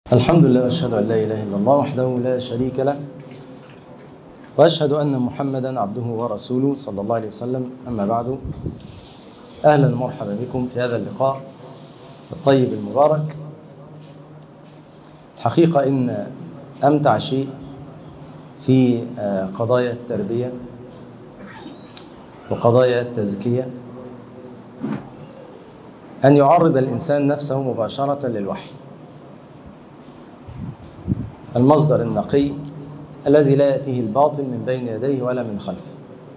الحمد لله واشهد ان لا اله الا الله وحده لا شريك له واشهد ان محمدا عبده ورسوله صلى الله عليه وسلم اما بعد اهلا ومرحبا بكم في هذا اللقاء الطيب المبارك الحقيقه ان امتع شيء في قضايا التربيه وقضايا التزكيه ان يعرض الانسان نفسه مباشره للوحي المصدر النقي الذي لا يأتيه الباطل من بين يديه ولا من خلفه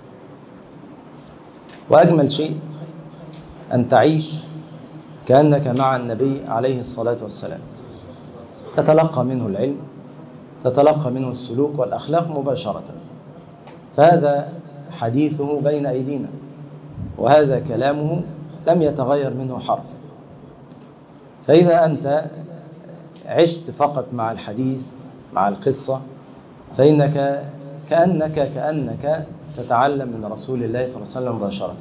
وأجمل شيء أن تعيش كأنك مع النبي عليه الصلاة والسلام تتلقى منه العلم تتلقى منه السلوك والأخلاق مباشرة فهذا حديثه بين أيدينا وهذا كلامه لم يتغير منه حرف فإذا أنت عشت فقط مع الحديث مع القصة فإنك كأنك كأنك تتعلم من رسول الله صلى الله عليه وسلم مباشرة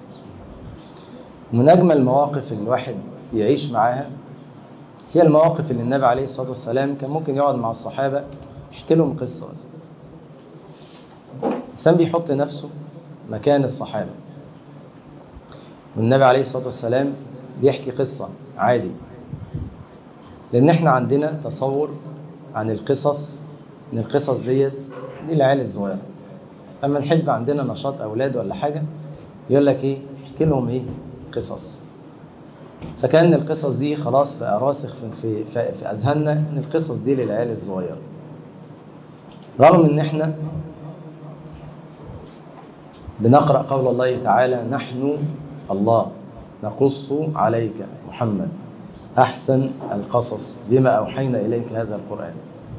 من أجمل المواقف اللي الواحد يعيش معاها هي المواقف اللي النبي عليه الصلاة والسلام كان ممكن يقعد مع الصحابة يحكي لهم قصة بس الإنسان بيحط نفسه مكان الصحابة والنبي عليه الصلاة والسلام بيحكي قصة عادي لأن احنا عندنا تصور عن القصص ان القصص ديت دي العيال الصغيره اما نحب عندنا نشاط اولاد ولا حاجه يقول لك ايه احكي لهم ايه قصص فكان القصص دي خلاص بقى راسخ في في, في اذهاننا ان القصص دي للعيال الصغيره رغم ان احنا بنقرا قول الله تعالى نحن الله نقص عليك محمد احسن القصص بما اوحينا اليك هذا القران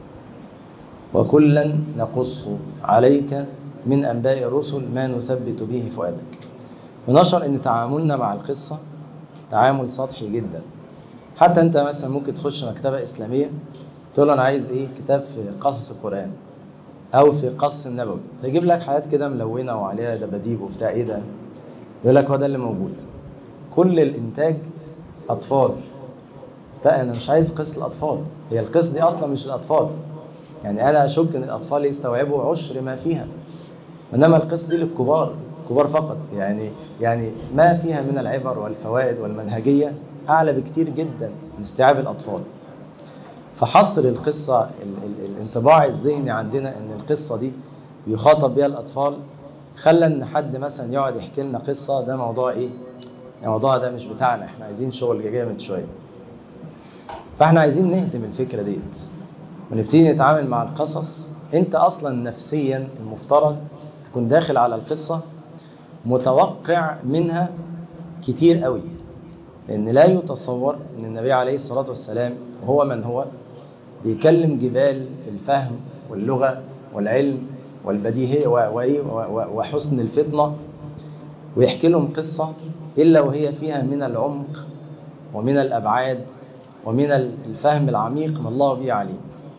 وكلا نقص عليك من أنباء الرسل ما نثبت به فؤادك ونشر أن تعاملنا مع القصة تعامل سطحي جدا حتى أنت مثلا ممكن تخش مكتبة إسلامية تقول أنا عايز إيه كتاب في قصص القرآن أو في قصص النبوي فيجيب لك حاجات كده ملونة وعليها دباديب وبتاع إيه ده يقول لك هو ده اللي موجود كل الإنتاج أطفال فأنا مش عايز قصة الأطفال هي القصة دي أصلا مش الأطفال يعني انا اشك ان الاطفال يستوعبوا عشر ما فيها انما القصه دي للكبار كبار فقط يعني يعني ما فيها من العبر والفوائد والمنهجيه اعلى بكتير جدا من استيعاب الاطفال فحصر القصه ال ال الانطباع الذهني عندنا ان القصه دي يخاطب بها الاطفال خلى ان حد مثلا يقعد يحكي لنا قصه ده موضوع ايه الموضوع ده مش بتاعنا احنا عايزين شغل جامد شويه فاحنا عايزين نهدم الفكره ديت ونبتدي نتعامل مع القصص انت اصلا نفسيا المفترض تكون داخل على القصة متوقع منها كتير قوي لان لا يتصور ان النبي عليه الصلاة والسلام هو من هو بيكلم جبال في الفهم واللغة والعلم والبديهية وحسن الفطنة ويحكي لهم قصة إلا وهي فيها من العمق ومن الأبعاد ومن الفهم العميق ما الله به عليه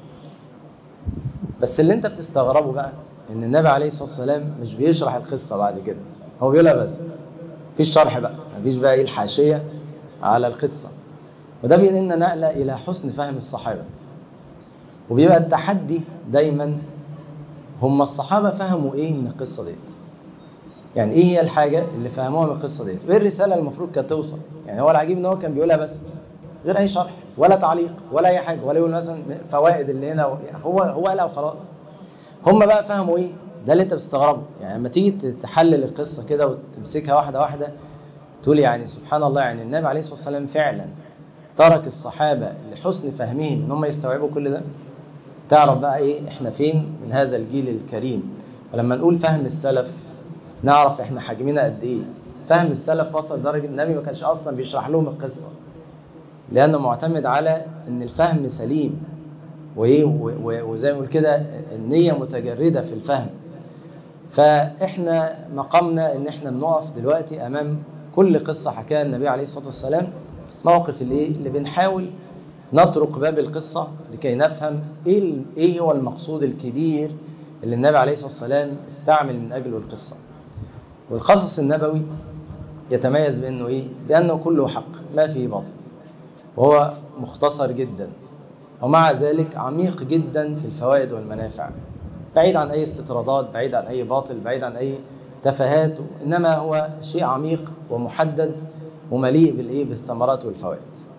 بس اللي انت بتستغربه بقى ان النبي عليه الصلاه والسلام مش بيشرح القصه بعد كده هو بيقولها بس مفيش شرح بقى مفيش بقى ايه الحاشيه على القصه وده بينقلنا نقله الى حسن فهم الصحابه وبيبقى التحدي دايما هم الصحابه فهموا ايه من القصه ديت يعني ايه هي الحاجه اللي فهموها من القصه ديت وايه الرساله المفروض كانت توصل يعني هو العجيب ان هو كان بيقولها بس غير اي شرح ولا تعليق ولا اي حاجه ولا يقول مثلا فوائد اللي هنا هو هو قالها وخلاص هم بقى فهموا ايه ده اللي انت بتستغربه يعني لما تيجي تحلل القصه كده وتمسكها واحده واحده تقول يعني سبحان الله يعني النبي عليه الصلاه والسلام فعلا ترك الصحابه لحسن فهمهم ان هم يستوعبوا كل ده تعرف بقى ايه احنا فين من هذا الجيل الكريم ولما نقول فهم السلف نعرف احنا حجمنا قد ايه فهم السلف وصل لدرجه النبي ما كانش اصلا بيشرح لهم القصه لانه معتمد على ان الفهم سليم وايه وزي ما بنقول كده النيه متجرده في الفهم فاحنا مقامنا ان احنا بنقف دلوقتي امام كل قصه حكاها النبي عليه الصلاه والسلام موقف الايه اللي بنحاول نطرق باب القصه لكي نفهم ايه ايه هو المقصود الكبير اللي النبي عليه الصلاه والسلام استعمل من اجله القصه والقصص النبوي يتميز بانه ايه بانه كله حق ما فيه باطل وهو مختصر جدا ومع ذلك عميق جدا في الفوائد والمنافع بعيد عن أي استطرادات بعيد عن أي باطل بعيد عن أي تفاهات إنما هو شيء عميق ومحدد ومليء بالإيه بالثمرات والفوائد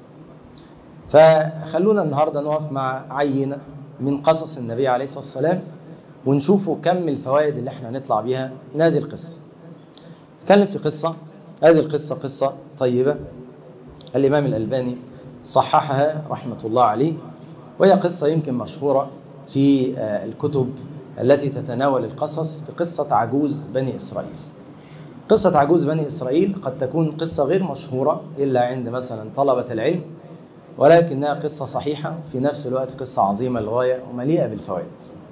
فخلونا النهاردة نقف مع عينة من قصص النبي عليه الصلاة والسلام ونشوفوا كم الفوائد اللي احنا نطلع بيها من هذه القصة نتكلم في قصة هذه القصة قصة طيبة الإمام الألباني صححها رحمة الله عليه وهي قصة يمكن مشهورة في الكتب التي تتناول القصص بقصة عجوز بني إسرائيل قصة عجوز بني إسرائيل قد تكون قصة غير مشهورة إلا عند مثلا طلبة العلم ولكنها قصة صحيحة في نفس الوقت قصة عظيمة للغاية ومليئة بالفوائد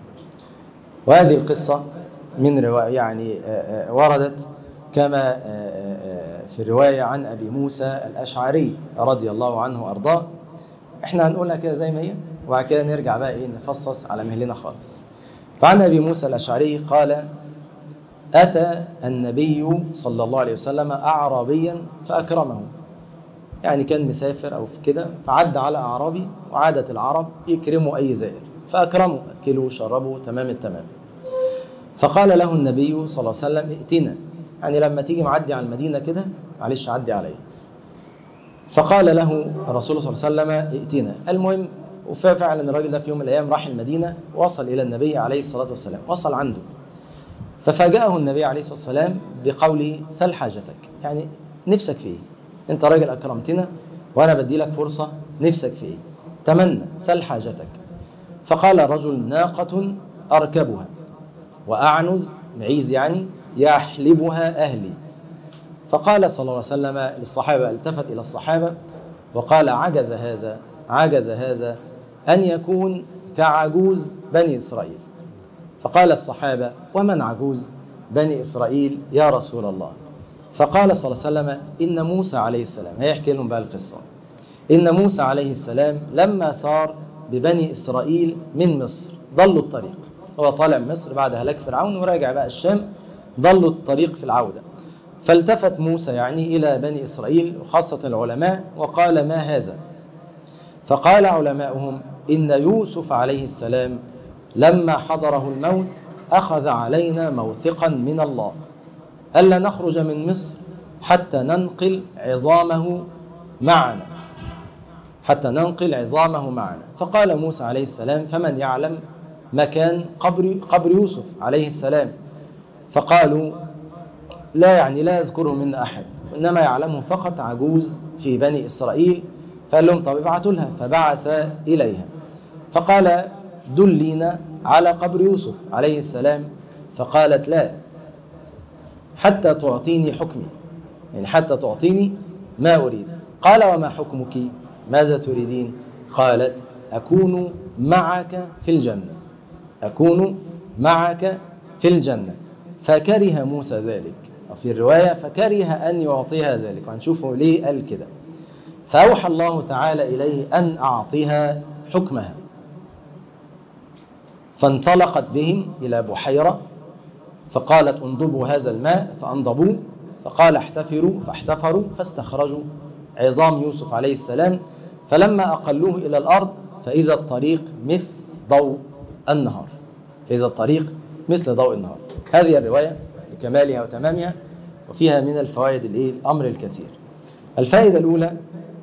وهذه القصة من رواية يعني وردت كما في الرواية عن أبي موسى الأشعري رضي الله عنه وأرضاه احنا هنقولها كده زي ما هي وبعد كده نرجع بقى ايه نفصص على مهلنا خالص فعن أبي موسى الأشعري قال أتى النبي صلى الله عليه وسلم أعرابيا فأكرمه يعني كان مسافر أو كده فعد على أعرابي وعادة العرب يكرموا أي زائر فأكرموا أكلوا شربوا تمام التمام فقال له النبي صلى الله عليه وسلم ائتنا يعني لما تيجي معدي على المدينة كده معلش عدي عليا فقال له الرسول صلى الله عليه وسلم ائتنا المهم وفعلا الراجل ده في يوم من الأيام راح المدينة وصل إلى النبي عليه الصلاة والسلام وصل عنده ففاجأه النبي عليه الصلاة والسلام بقوله سل حاجتك يعني نفسك في ايه انت راجل أكرمتنا وأنا بدي لك فرصة نفسك في ايه تمنى سل حاجتك فقال الرجل ناقة أركبها وأعنز معيز يعني يحلبها أهلي فقال صلى الله عليه وسلم للصحابة التفت إلى الصحابة وقال عجز هذا عجز هذا أن يكون كعجوز بني إسرائيل فقال الصحابة ومن عجوز بني إسرائيل يا رسول الله فقال صلى الله عليه وسلم إن موسى عليه السلام هيحكي لهم بقى القصة إن موسى عليه السلام لما سار ببني إسرائيل من مصر ضلوا الطريق هو طالع من مصر بعد هلاك فرعون وراجع بقى الشام ضلوا الطريق في العودة فالتفت موسى يعني إلى بني إسرائيل وخاصة العلماء وقال ما هذا فقال علماؤهم إن يوسف عليه السلام لما حضره الموت أخذ علينا موثقا من الله ألا نخرج من مصر حتى ننقل عظامه معنا حتى ننقل عظامه معنا فقال موسى عليه السلام فمن يعلم مكان قبر, قبر يوسف عليه السلام فقالوا لا يعني لا يذكره منا أحد إنما يعلمه فقط عجوز في بني إسرائيل فقال لهم طب ابعثوا لها فبعث إليها فقال دلينا على قبر يوسف عليه السلام فقالت لا حتى تعطيني حكمي يعني حتى تعطيني ما أريد قال وما حكمك ماذا تريدين قالت أكون معك في الجنة أكون معك في الجنة فكره موسى ذلك وفي الرواية فكره أن يعطيها ذلك وهنشوفه ليه قال كده فأوحى الله تعالى إليه أن أعطيها حكمها فانطلقت بهم إلى بحيرة فقالت انضبوا هذا الماء فأنضبوه فقال احتفروا فاحتفروا فاستخرجوا عظام يوسف عليه السلام فلما أقلوه إلى الأرض فإذا الطريق مثل ضوء النهار فإذا الطريق مثل ضوء النهار هذه الرواية لكمالها وتمامها وفيها من الفوائد الأمر الكثير الفائدة الأولى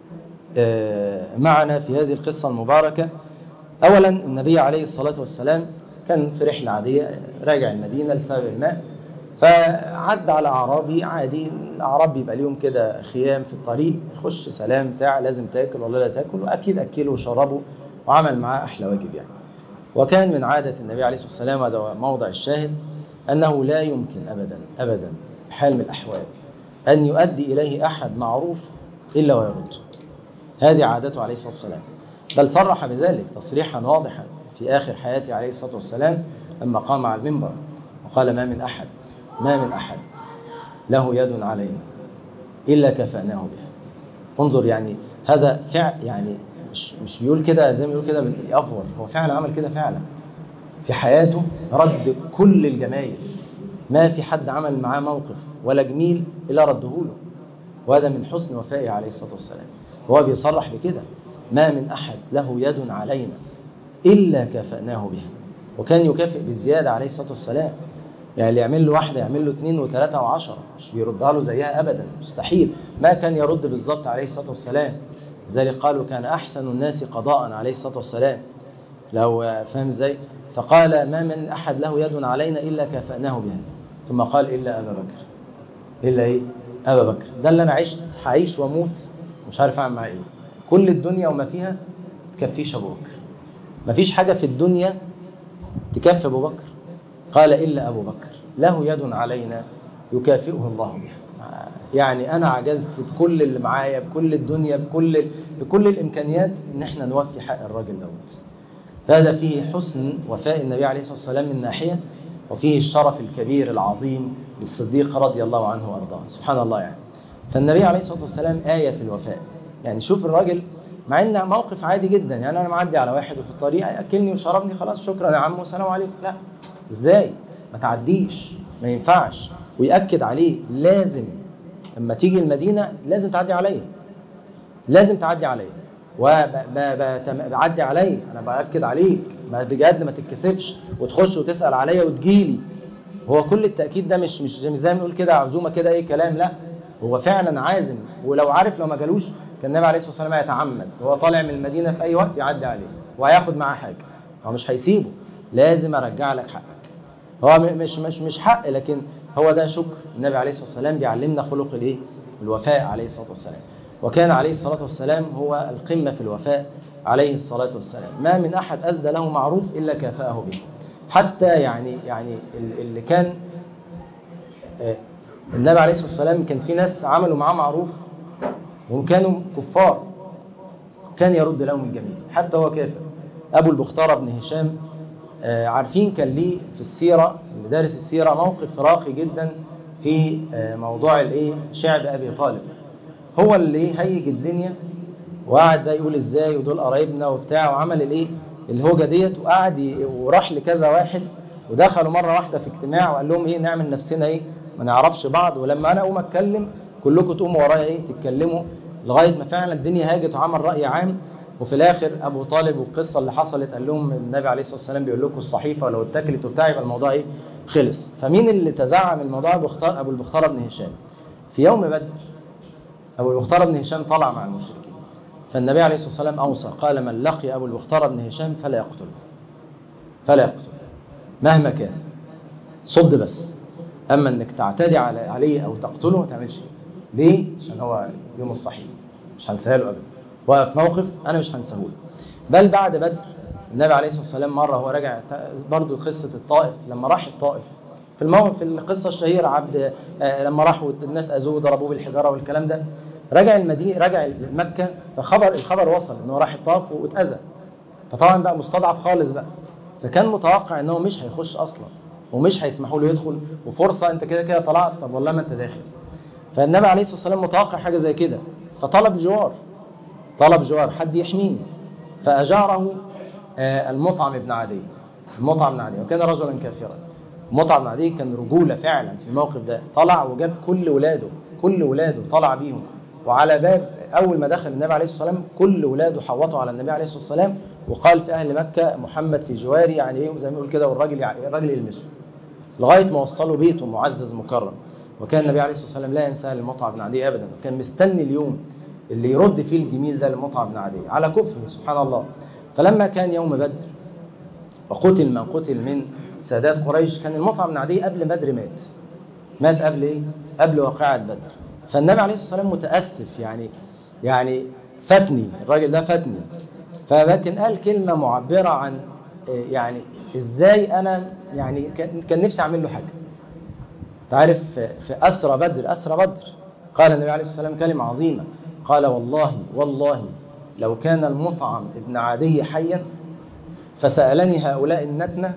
معنا في هذه القصة المباركة أولا النبي عليه الصلاة والسلام كان في رحلة عادية راجع المدينة لسبب الماء فعد على أعرابي عادي الأعراب بيبقى ليهم كده خيام في الطريق يخش سلام بتاع لازم تاكل ولا لا تاكل وأكيد أكله وشربه وعمل معاه أحلى واجب يعني وكان من عادة النبي عليه الصلاة والسلام هذا موضع الشاهد أنه لا يمكن أبدا أبدا حال من الأحوال أن يؤدي إليه أحد معروف إلا ويرد هذه عادته عليه الصلاة والسلام بل صرح بذلك تصريحا واضحا في آخر حياته عليه الصلاة والسلام لما قام على المنبر وقال ما من أحد ما من أحد له يد علينا إلا كفأناه بها انظر يعني هذا فعل يعني مش, مش بيقول كده زي ما بيقول كده بالأفضل هو فعلا عمل كده فعلا في حياته رد كل الجمايل ما في حد عمل معاه موقف ولا جميل إلا رده له وهذا من حسن وفائه عليه الصلاة والسلام هو بيصرح بكده ما من أحد له يد علينا إلا كافأناه بها وكان يكافئ بالزيادة عليه الصلاة والسلام يعني اللي يعمل له واحدة يعمل له اثنين وثلاثة وعشرة مش بيردها له زيها أبدا مستحيل ما كان يرد بالظبط عليه الصلاة والسلام لذلك قالوا كان أحسن الناس قضاء عليه الصلاة والسلام لو فاهم ازاي فقال ما من أحد له يد علينا إلا كافأناه بها ثم قال إلا أبا بكر إلا إيه أبا بكر ده اللي أنا عشت هعيش وأموت مش عارف أعمل معاه إيه كل الدنيا وما فيها تكفيش أبو بكر مفيش حاجة في الدنيا تكفي أبو بكر قال إلا أبو بكر له يد علينا يكافئه الله بها يعني أنا عجزت بكل اللي معايا بكل الدنيا بكل بكل الإمكانيات إن إحنا نوفي حق الراجل دوت فهذا فيه حسن وفاء النبي عليه الصلاة والسلام من ناحية وفيه الشرف الكبير العظيم للصديق رضي الله عنه وأرضاه سبحان الله يعني فالنبي عليه الصلاة والسلام آية في الوفاء يعني شوف الراجل مع ان موقف عادي جدا يعني انا معدي على واحد وفي الطريق ياكلني وشربني خلاص شكرا يا عم والسلام عليكم لا ازاي ما تعديش ما ينفعش ويأكد عليه لازم لما تيجي المدينة لازم تعدي عليا لازم تعدي عليا وبعدي عليا انا باكد عليك ما بجد ما تتكسفش وتخش وتسال عليا وتجيلي هو كل التاكيد ده مش مش زي ما نقول كده عزومه كده ايه كلام لا هو فعلا عازم ولو عارف لو ما جالوش كان النبي عليه الصلاه والسلام يتعمد هو طالع من المدينه في اي وقت يعدي عليه وهياخد معاه حاجه هو مش هيسيبه لازم ارجع لك حقك هو مش مش مش حق لكن هو ده شكر النبي عليه الصلاه والسلام بيعلمنا خلق الايه الوفاء عليه الصلاه والسلام وكان عليه الصلاه والسلام هو القمه في الوفاء عليه الصلاه والسلام ما من احد اسدى له معروف الا كافاه به حتى يعني يعني اللي كان النبي عليه الصلاه والسلام كان في ناس عملوا معاه معروف وهم كانوا كفار كان يرد لهم الجميل حتى هو كافر ابو البختار بن هشام عارفين كان ليه في السيره اللي دارس السيره موقف راقي جدا في موضوع الايه شعب ابي طالب هو اللي هيج الدنيا وقعد بقى يقول ازاي ودول قرايبنا وبتاع وعمل الايه الهوجه ديت وقعد وراح لكذا واحد ودخلوا مره واحده في اجتماع وقال لهم ايه نعمل نفسنا ايه ما نعرفش بعض ولما انا اقوم اتكلم كلكم تقوموا ورايا ايه تتكلموا لغايه ما فعلا الدنيا هاجت وعمل راي عام وفي الاخر ابو طالب والقصه اللي حصلت قال لهم النبي عليه الصلاه والسلام بيقول لكم الصحيفه لو اتكلت وبتاع يبقى الموضوع ايه خلص فمين اللي تزعم الموضوع ابو بختار ابو البختار بن هشام في يوم بدر ابو البختار بن هشام طلع مع المشركين فالنبي عليه الصلاه والسلام اوصى قال من لقي ابو البختار بن هشام فلا يقتله فلا يقتله مهما كان صد بس اما انك تعتدي عليه او تقتله ما تعملش ليه عشان هو يوم الصحيح مش هنساه له ابدا وقف موقف انا مش هنساه له بل بعد بدر النبي عليه الصلاه والسلام مره هو راجع برضه قصه الطائف لما راح الطائف في الموقف في القصه الشهيره عبد لما راحوا الناس اذوه وضربوه بالحجاره والكلام ده رجع المدينه رجع مكه فخبر الخبر وصل ان هو راح الطائف واتاذى فطبعا بقى مستضعف خالص بقى فكان متوقع ان هو مش هيخش اصلا ومش هيسمحوا له يدخل وفرصه انت كده كده طلعت طب والله ما انت داخل فالنبي عليه الصلاه والسلام متوقع حاجه زي كده فطلب جوار طلب جوار حد يحميني فاجاره المطعم بن عدي المطعم بن عدي وكان رجلا كافرا مطعم بن عدي كان رجوله فعلا في الموقف ده طلع وجاب كل ولاده كل ولاده طلع بيهم وعلى باب اول ما دخل النبي عليه الصلاه والسلام كل ولاده حوطوا على النبي عليه الصلاه والسلام وقال في اهل مكه محمد في جواري يعني ايه زي ما يقول كده والراجل يعني الراجل يلمسه لغايه ما وصلوا بيته معزز مكرم وكان النبي عليه الصلاه والسلام لا ينسى للمطعم بن عدي ابدا كان مستني اليوم اللي يرد فيه الجميل ده للمطعم بن عدي على كفره سبحان الله فلما كان يوم بدر وقتل من قتل من سادات قريش كان المطعم بن عدي قبل بدر مات مات قبل ايه؟ قبل واقعة بدر فالنبي عليه الصلاة والسلام متأسف يعني يعني فاتني الراجل ده فاتني فلكن قال كلمة معبرة عن يعني ازاي انا يعني كان نفسي اعمل له حاجة تعرف في أسرى بدر أسرى بدر قال النبي عليه الصلاة والسلام كلمة عظيمة قال والله والله لو كان المطعم ابن عدي حيا فسألني هؤلاء النتنة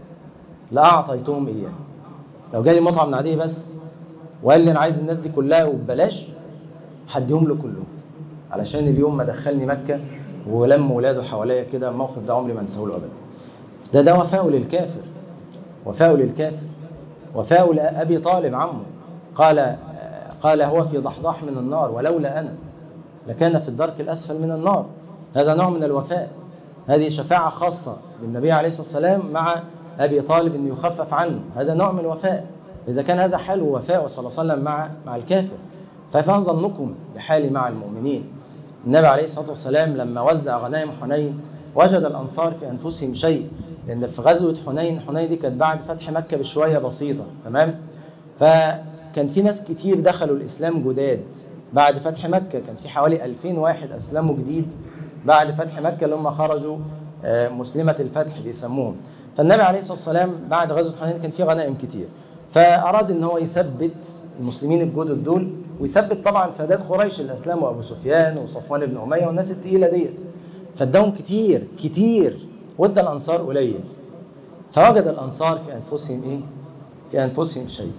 لأعطيتهم إياه لو جالي مطعم ابن عدي بس وقال لي أنا عايز الناس دي كلها وببلاش هديهم له كلهم علشان اليوم ما دخلني مكة ولم ولاده حواليا كده موقف ده عمري ما انساه له أبدا ده ده وفاء للكافر وفاء للكافر وفاء لأبي طالب عمه قال قال هو في ضحضاح من النار ولولا أنا لكان في الدرك الأسفل من النار هذا نوع من الوفاء هذه شفاعة خاصة بالنبي عليه الصلاة والسلام مع أبي طالب أن يخفف عنه هذا نوع من الوفاء إذا كان هذا حال وفاء صلى الله عليه وسلم مع مع الكافر فما ظنكم بحالي مع المؤمنين النبي عليه الصلاة والسلام لما وزع غنائم حنين وجد الأنصار في أنفسهم شيء لأن في غزوة حنين حنين دي كانت بعد فتح مكة بشوية بسيطة تمام فكان في ناس كتير دخلوا الإسلام جداد بعد فتح مكة كان في حوالي 2000 واحد أسلموا جديد بعد فتح مكة اللي هم خرجوا مسلمة الفتح بيسموهم فالنبي عليه الصلاة والسلام بعد غزوة حنين كان في غنائم كتير فأراد ان هو يثبت المسلمين الجدد دول ويثبت طبعا سادات قريش الاسلام وابو سفيان وصفوان بن اميه والناس التقيله ديت فاداهم كتير كتير وادى الانصار قليل فوجد الانصار في انفسهم ايه؟ في انفسهم شيء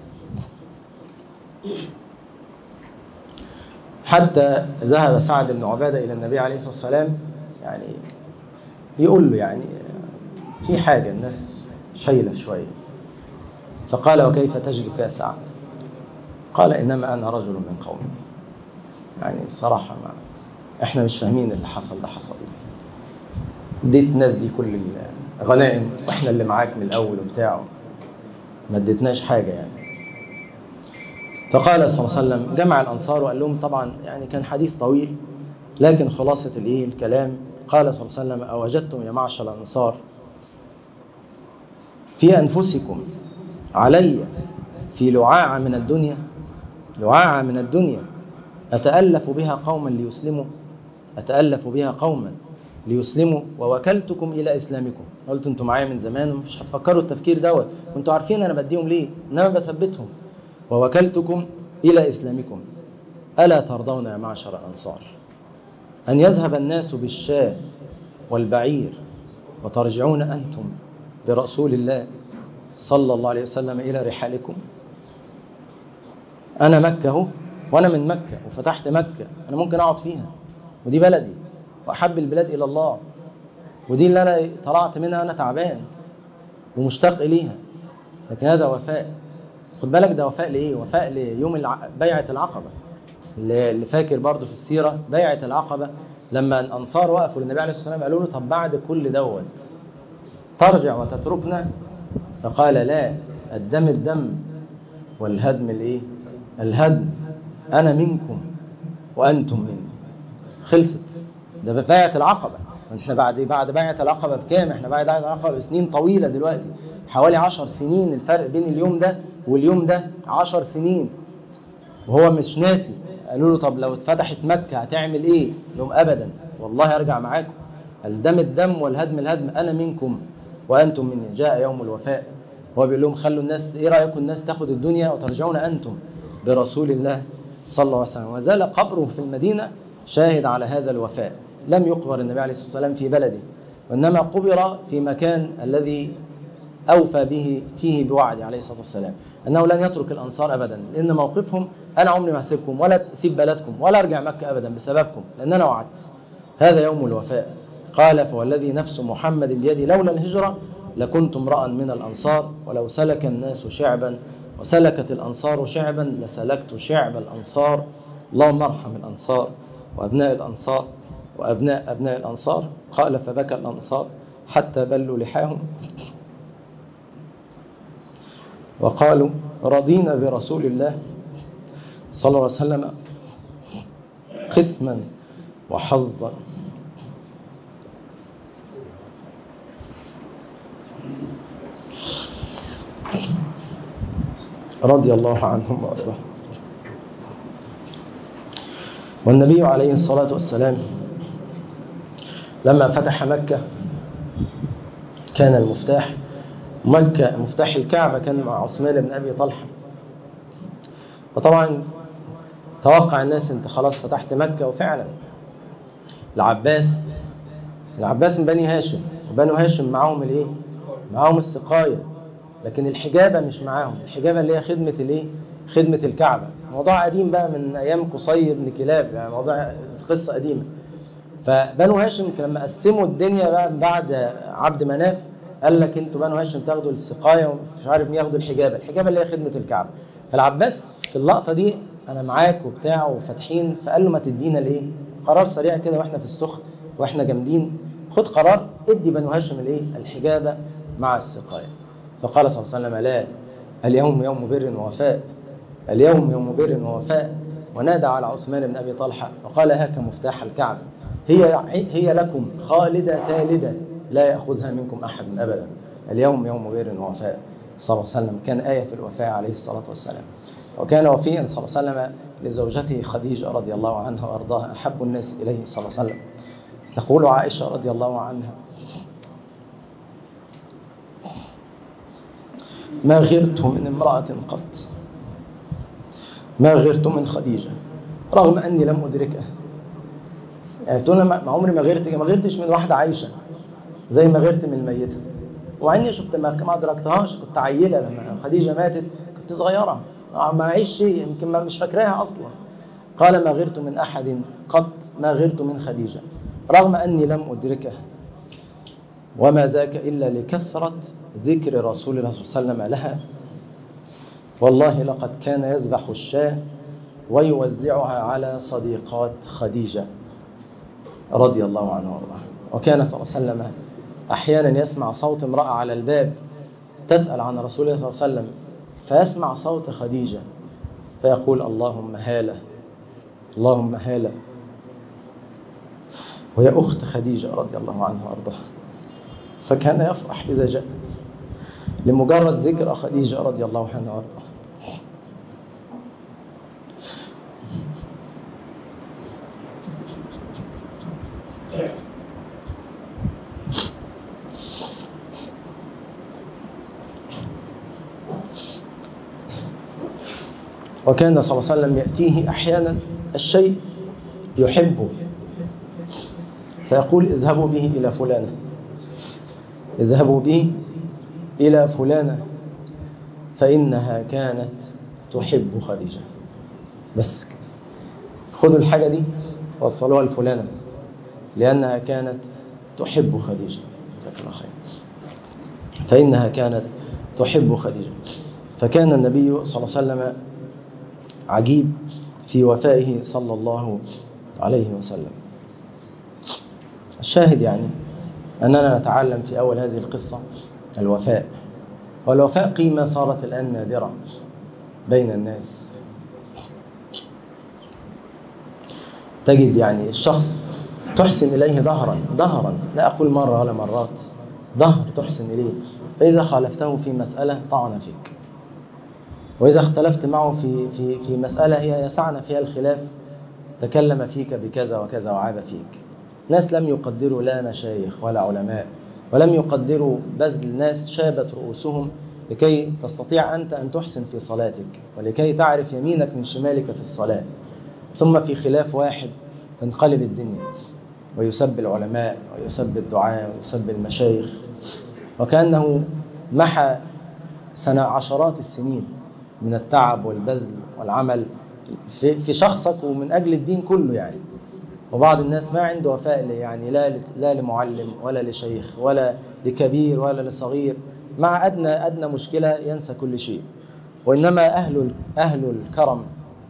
حتى ذهب سعد بن عباده الى النبي عليه الصلاه والسلام يعني يقول له يعني في حاجه الناس شايله شويه فقال وكيف تجدك يا سعد قال إنما أنا رجل من قومي يعني الصراحة ما إحنا مش فاهمين اللي حصل ده حصل إيه اديت الناس دي كل الغنائم وإحنا اللي معاك من الأول وبتاعه ما اديتناش حاجة يعني فقال صلى الله عليه وسلم جمع الأنصار وقال لهم طبعا يعني كان حديث طويل لكن خلاصة الإيه الكلام قال صلى الله عليه وسلم أوجدتم يا معشر الأنصار في أنفسكم علي في لعاعة من الدنيا لعاعة من الدنيا أتألف بها قوما ليسلموا أتألف بها قوما ليسلموا ووكلتكم إلى إسلامكم قلت أنتم معايا من زمان ومش هتفكروا التفكير دوت وأنتم عارفين أنا بديهم ليه إنما بثبتهم ووكلتكم إلى إسلامكم ألا ترضون يا معشر الأنصار أن يذهب الناس بالشاة والبعير وترجعون أنتم برسول الله صلى الله عليه وسلم إلى رحالكم أنا مكة أهو وأنا من مكة وفتحت مكة أنا ممكن أقعد فيها ودي بلدي وأحب البلاد إلى الله ودي اللي أنا طلعت منها أنا تعبان ومشتاق إليها لكن هذا وفاء خد بالك ده وفاء لإيه؟ وفاء ليوم الع... بيعة العقبة اللي فاكر برضه في السيرة بيعة العقبة لما الأنصار وقفوا للنبي عليه الصلاة والسلام قالوا له طب بعد كل دوت ترجع وتتركنا فقال لا الدم الدم والهدم الايه الهدم انا منكم وانتم مني خلصت ده ببيعة العقبة احنا بعد بعد بيعة العقبة بكام احنا بعد بيعة العقبة بسنين طويلة دلوقتي حوالي عشر سنين الفرق بين اليوم ده واليوم ده عشر سنين وهو مش ناسي قالوا له طب لو اتفتحت مكة هتعمل ايه لهم ابدا والله ارجع معاكم الدم الدم والهدم الهدم انا منكم وانتم مني جاء يوم الوفاء هو بيقول لهم خلوا الناس ايه رايكم الناس تاخد الدنيا وترجعون انتم برسول الله صلى الله عليه وسلم وزال قبره في المدينه شاهد على هذا الوفاء لم يقبر النبي عليه الصلاه والسلام في بلده وانما قبر في مكان الذي اوفى به فيه بوعده عليه الصلاه والسلام انه لن يترك الانصار ابدا لان موقفهم انا عمري ما هسيبكم ولا اسيب بلدكم ولا ارجع مكه ابدا بسببكم لان انا وعدت هذا يوم الوفاء قال فوالذي نفس محمد بيدي لولا الهجره لكنت امرأ من الأنصار ولو سلك الناس شعبا وسلكت الأنصار شعبا لسلكت شعب الأنصار اللهم ارحم الأنصار وأبناء الأنصار وأبناء أبناء الأنصار قال فبكى الأنصار حتى بلوا لحاهم وقالوا رضينا برسول الله صلى الله عليه وسلم قسما وحظا رضي الله عنهم وارضاهم والنبي عليه الصلاة والسلام لما فتح مكة كان المفتاح مكة مفتاح الكعبة كان مع عثمان بن أبي طلحة وطبعا توقع الناس انت خلاص فتحت مكة وفعلا العباس العباس من بني هاشم وبنو هاشم معاهم الايه معاهم السقاية لكن الحجابة مش معاهم الحجابة اللي هي خدمة الايه خدمة الكعبة موضوع قديم بقى من ايام قصي بن كلاب يعني موضوع قصة قديمة فبنو هاشم لما قسموا الدنيا بقى بعد عبد مناف قال لك انتوا بنو هاشم تاخدوا السقايه ومش عارف مين ياخدوا الحجابه، الحجابه اللي هي خدمه الكعبه. فالعباس في اللقطه دي انا معاك وبتاع وفاتحين فقال له ما تدينا ليه؟ قرار سريع كده واحنا في السخن واحنا جامدين خد قرار ادي بنو هاشم الايه الحجابه مع السقايه فقال صلى الله عليه وسلم لا اليوم يوم بر ووفاء اليوم يوم بر ووفاء ونادى على عثمان بن ابي طلحه وقال هاك مفتاح الكعبه هي هي لكم خالده ثالده لا ياخذها منكم احد ابدا اليوم يوم بر ووفاء صلى الله عليه وسلم كان ايه في الوفاء عليه الصلاه والسلام وكان وفيا صلى الله عليه وسلم لزوجته خديجه رضي الله عنها وارضاها احب الناس اليه صلى الله عليه وسلم تقول عائشه رضي الله عنها ما غرت من امرأة قط ما غرت من خديجة رغم أني لم أدركها يعني تقول أنا ما عمري ما غرت ما غرتش من واحدة عايشة زي ما غرت من الميتة ومع إني شفت ما ما أدركتهاش كنت عيلة لما خديجة ماتت كنت صغيرة ما أعيش شيء يمكن ما مش فاكراها أصلا قال ما غرت من أحد قط ما غرت من خديجة رغم أني لم أدركها وما ذاك إلا لكثرة ذكر رسول الله صلى الله عليه وسلم لها والله لقد كان يذبح الشاة ويوزعها على صديقات خديجة رضي الله عنها وارضاها وكان صلى الله عليه وسلم أحيانا يسمع صوت امرأة على الباب تسأل عن رسول الله صلى الله عليه وسلم فيسمع صوت خديجة فيقول اللهم هالة اللهم هالة وهي أخت خديجة رضي الله عنها وارضاها فكان يفرح إذا جاءت لمجرد ذكر خديجة رضي الله عنها وارضاها وكان صلى الله عليه وسلم يأتيه أحيانا الشيء يحبه فيقول اذهبوا به إلى فلانة اذهبوا به إلى فلانة فإنها كانت تحب خديجة بس كده خدوا الحاجة دي وصلوها لفلانة لأنها كانت تحب خديجة جزاك الله خير فإنها كانت تحب خديجة فكان النبي صلى الله عليه وسلم عجيب في وفائه صلى الله عليه وسلم الشاهد يعني أننا نتعلم في أول هذه القصة الوفاء والوفاء قيمة صارت الآن نادرة بين الناس تجد يعني الشخص تحسن إليه ظهرا ظهرا لا أقول مرة ولا مرات ظهر تحسن إليه فإذا خالفته في مسألة طعن فيك وإذا اختلفت معه في في في مسألة هي يسعنا فيها الخلاف تكلم فيك بكذا وكذا وعاب فيك ناس لم يقدروا لا مشايخ ولا علماء ولم يقدروا بذل ناس شابت رؤوسهم لكي تستطيع أنت أن تحسن في صلاتك ولكي تعرف يمينك من شمالك في الصلاة ثم في خلاف واحد تنقلب الدنيا ويسب العلماء ويسب الدعاء ويسب المشايخ وكأنه محى سنة عشرات السنين من التعب والبذل والعمل في في شخصك ومن أجل الدين كله يعني وبعض الناس ما عنده وفاء يعني لا لا لمعلم ولا لشيخ ولا لكبير ولا لصغير مع أدنى أدنى مشكلة ينسى كل شيء وإنما أهل أهل الكرم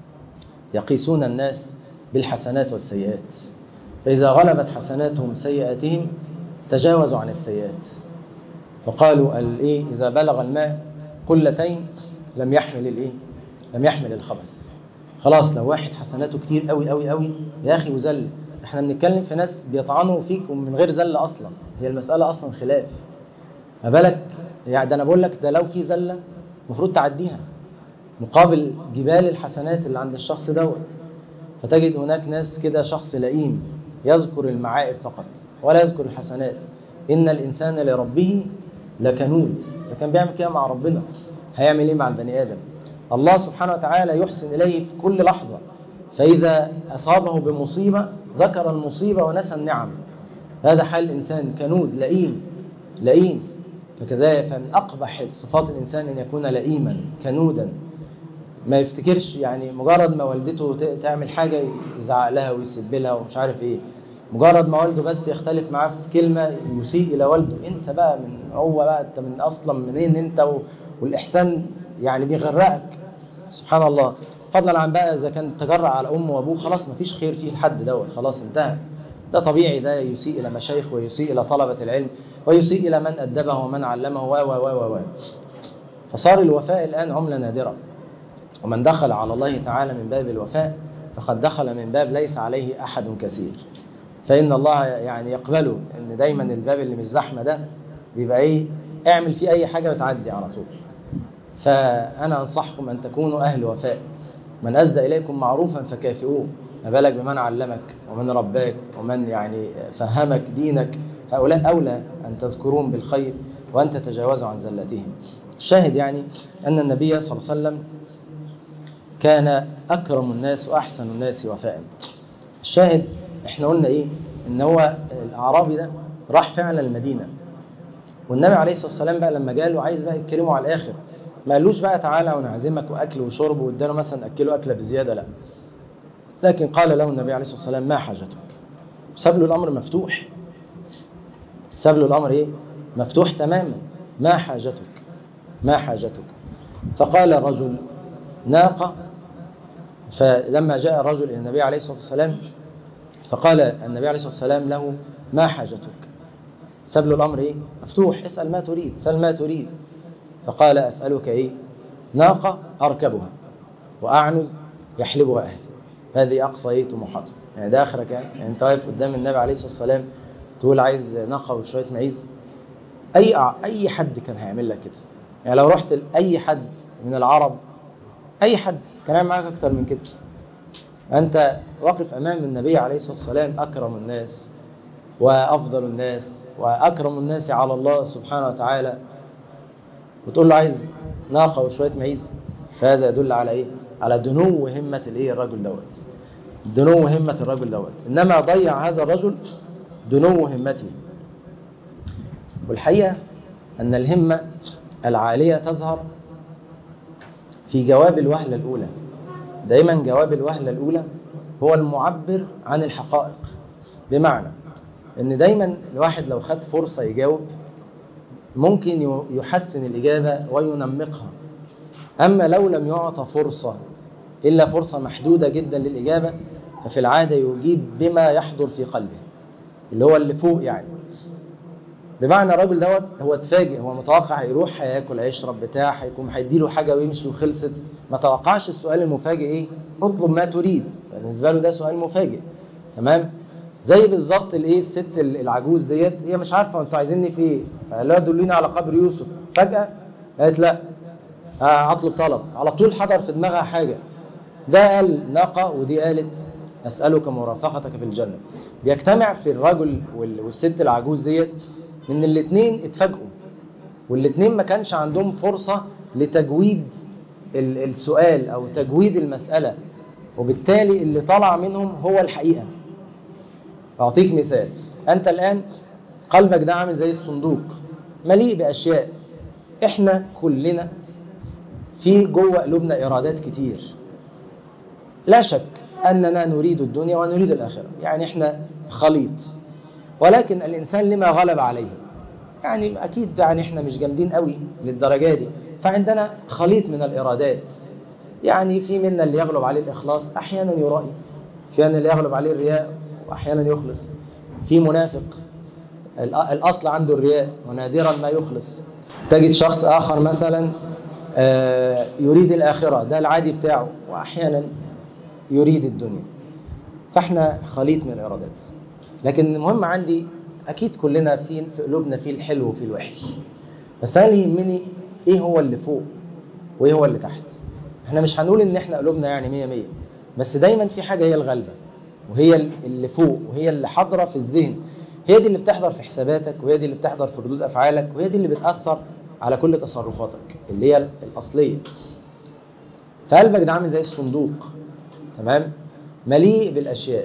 يقيسون الناس بالحسنات والسيئات فإذا غلبت حسناتهم سيئاتهم تجاوزوا عن السيئات وقالوا الإيه إذا بلغ الماء قلتين لم يحمل الإيه لم يحمل الخبث خلاص لو واحد حسناته كتير قوي قوي قوي يا أخي وزل احنا بنتكلم في ناس بيطعنوا فيك من غير زلة أصلا هي المسألة أصلا خلاف ما بالك يعني ده أنا بقول لك ده لو في زلة المفروض تعديها مقابل جبال الحسنات اللي عند الشخص دوت فتجد هناك ناس كده شخص لئيم يذكر المعائب فقط ولا يذكر الحسنات إن الإنسان لربه لكنود فكان بيعمل كده مع ربنا هيعمل إيه مع البني آدم الله سبحانه وتعالى يحسن إليه في كل لحظة فإذا أصابه بمصيبة ذكر المصيبة ونسى النعم هذا حال الإنسان كنود لئيم لئيم فكذلك فمن أقبح صفات الإنسان أن يكون لئيما كنودا ما يفتكرش يعني مجرد ما والدته تعمل حاجة يزعق لها ويسب لها ومش عارف ايه مجرد ما والده بس يختلف معاه في كلمة يسيء إلى والده انسى بقى من هو بقى انت من أصلا منين انت والإحسان يعني بيغرقك سبحان الله فضلا عن بقى إذا كان تجرع على أمه وأبوه خلاص مفيش خير فيه لحد دوت خلاص انتهى ده طبيعي ده يسيء إلى مشايخ ويسيء إلى طلبة العلم ويسيء إلى من أدبه ومن علمه و و و و فصار الوفاء الآن عملة نادرة ومن دخل على الله تعالى من باب الوفاء فقد دخل من باب ليس عليه أحد كثير فإن الله يعني يقبله إن دايما الباب اللي مش زحمة ده بيبقى إيه اعمل فيه أي حاجة وتعدي على طول فأنا أنصحكم أن تكونوا أهل وفاء من أسدى إليكم معروفا فكافئوه ما بالك بمن علمك ومن رباك ومن يعني فهمك دينك هؤلاء أولى أن تذكرون بالخير وأن تتجاوزوا عن زلاتهم الشاهد يعني أن النبي صلى الله عليه وسلم كان أكرم الناس وأحسن الناس وفاء الشاهد احنا قلنا ايه ان هو الاعرابي ده راح فعلا المدينه والنبي عليه الصلاه والسلام بقى لما جاله عايز بقى يتكلموا على الاخر ما قالوش بقى تعالى ونعزمك واكل وشرب واداله مثلا اكله اكله بزياده لا لكن قال له النبي عليه الصلاه والسلام ما حاجتك ساب له الامر مفتوح ساب له الامر ايه مفتوح تماما ما حاجتك ما حاجتك فقال الرجل ناقه فلما جاء الرجل الى النبي عليه الصلاه والسلام فقال النبي عليه الصلاه والسلام له ما حاجتك ساب له الامر ايه مفتوح اسال ما تريد سل ما تريد فقال اسالك ايه ناقه اركبها واعنز يحلبها اهلي هذه اقصى ايه طموحاته يعني ده اخرك يعني انت واقف قدام النبي عليه الصلاه والسلام تقول عايز ناقه وشويه معيز اي اي حد كان هيعمل لك كده يعني لو رحت لاي حد من العرب اي حد كان هيعمل معاك اكتر من كده أنت واقف أمام النبي عليه الصلاة والسلام أكرم الناس وأفضل الناس وأكرم الناس على الله سبحانه وتعالى وتقول له عايز ناقة وشوية معيز فهذا يدل على إيه؟ على دنو همة الإيه الرجل دوت دنو همة الرجل دوت إنما ضيع هذا الرجل دنو همته والحقيقة أن الهمة العالية تظهر في جواب الوهلة الأولى دايما جواب الوهلة الأولى هو المعبر عن الحقائق بمعنى ان دايما الواحد لو خد فرصة يجاوب ممكن يحسن الإجابة وينمقها أما لو لم يعطى فرصة إلا فرصة محدودة جدا للإجابة ففي العادة يجيب بما يحضر في قلبه اللي هو اللي فوق يعني بمعنى الراجل دوت هو اتفاجئ هو متوقع هيروح هياكل هيشرب بتاع هيكون هيديله حاجه ويمشي وخلصت ما توقعش السؤال المفاجئ ايه اطلب ما تريد بالنسبه له ده سؤال مفاجئ تمام زي بالظبط الايه الست العجوز ديت هي مش عارفه انتوا عايزيني في ايه فقال لها دلوني على قبر يوسف فجاه قالت لا اطلب طلب على طول حضر في دماغها حاجه ده قال ناقه ودي قالت اسالك مرافقتك في الجنه بيجتمع في الرجل والست العجوز ديت ان الاثنين اتفاجئوا والاثنين ما كانش عندهم فرصة لتجويد السؤال او تجويد المسألة وبالتالي اللي طلع منهم هو الحقيقة اعطيك مثال انت الان قلبك ده عامل زي الصندوق مليء باشياء احنا كلنا في جوه قلوبنا ارادات كتير لا شك اننا نريد الدنيا ونريد الاخره يعني احنا خليط ولكن الإنسان لما غلب عليه يعني أكيد يعني إحنا مش جامدين قوي للدرجة دي فعندنا خليط من الإرادات يعني في منا اللي يغلب عليه الإخلاص أحيانا يرائي في منا اللي يغلب عليه الرياء وأحيانا يخلص في منافق الأصل عنده الرياء ونادرا ما يخلص تجد شخص آخر مثلا يريد الآخرة ده العادي بتاعه وأحيانا يريد الدنيا فاحنا خليط من الإرادات لكن المهم عندي اكيد كلنا في في قلوبنا في الحلو وفي الوحش بس انا اللي يهمني ايه هو اللي فوق وايه هو اللي تحت احنا مش هنقول ان احنا قلوبنا يعني 100 100 بس دايما في حاجه هي الغالبه وهي اللي فوق وهي اللي حاضره في الذهن هي دي اللي بتحضر في حساباتك وهي دي اللي بتحضر في ردود افعالك وهي دي اللي بتاثر على كل تصرفاتك اللي هي الاصليه فقلبك ده عامل زي الصندوق تمام مليء بالاشياء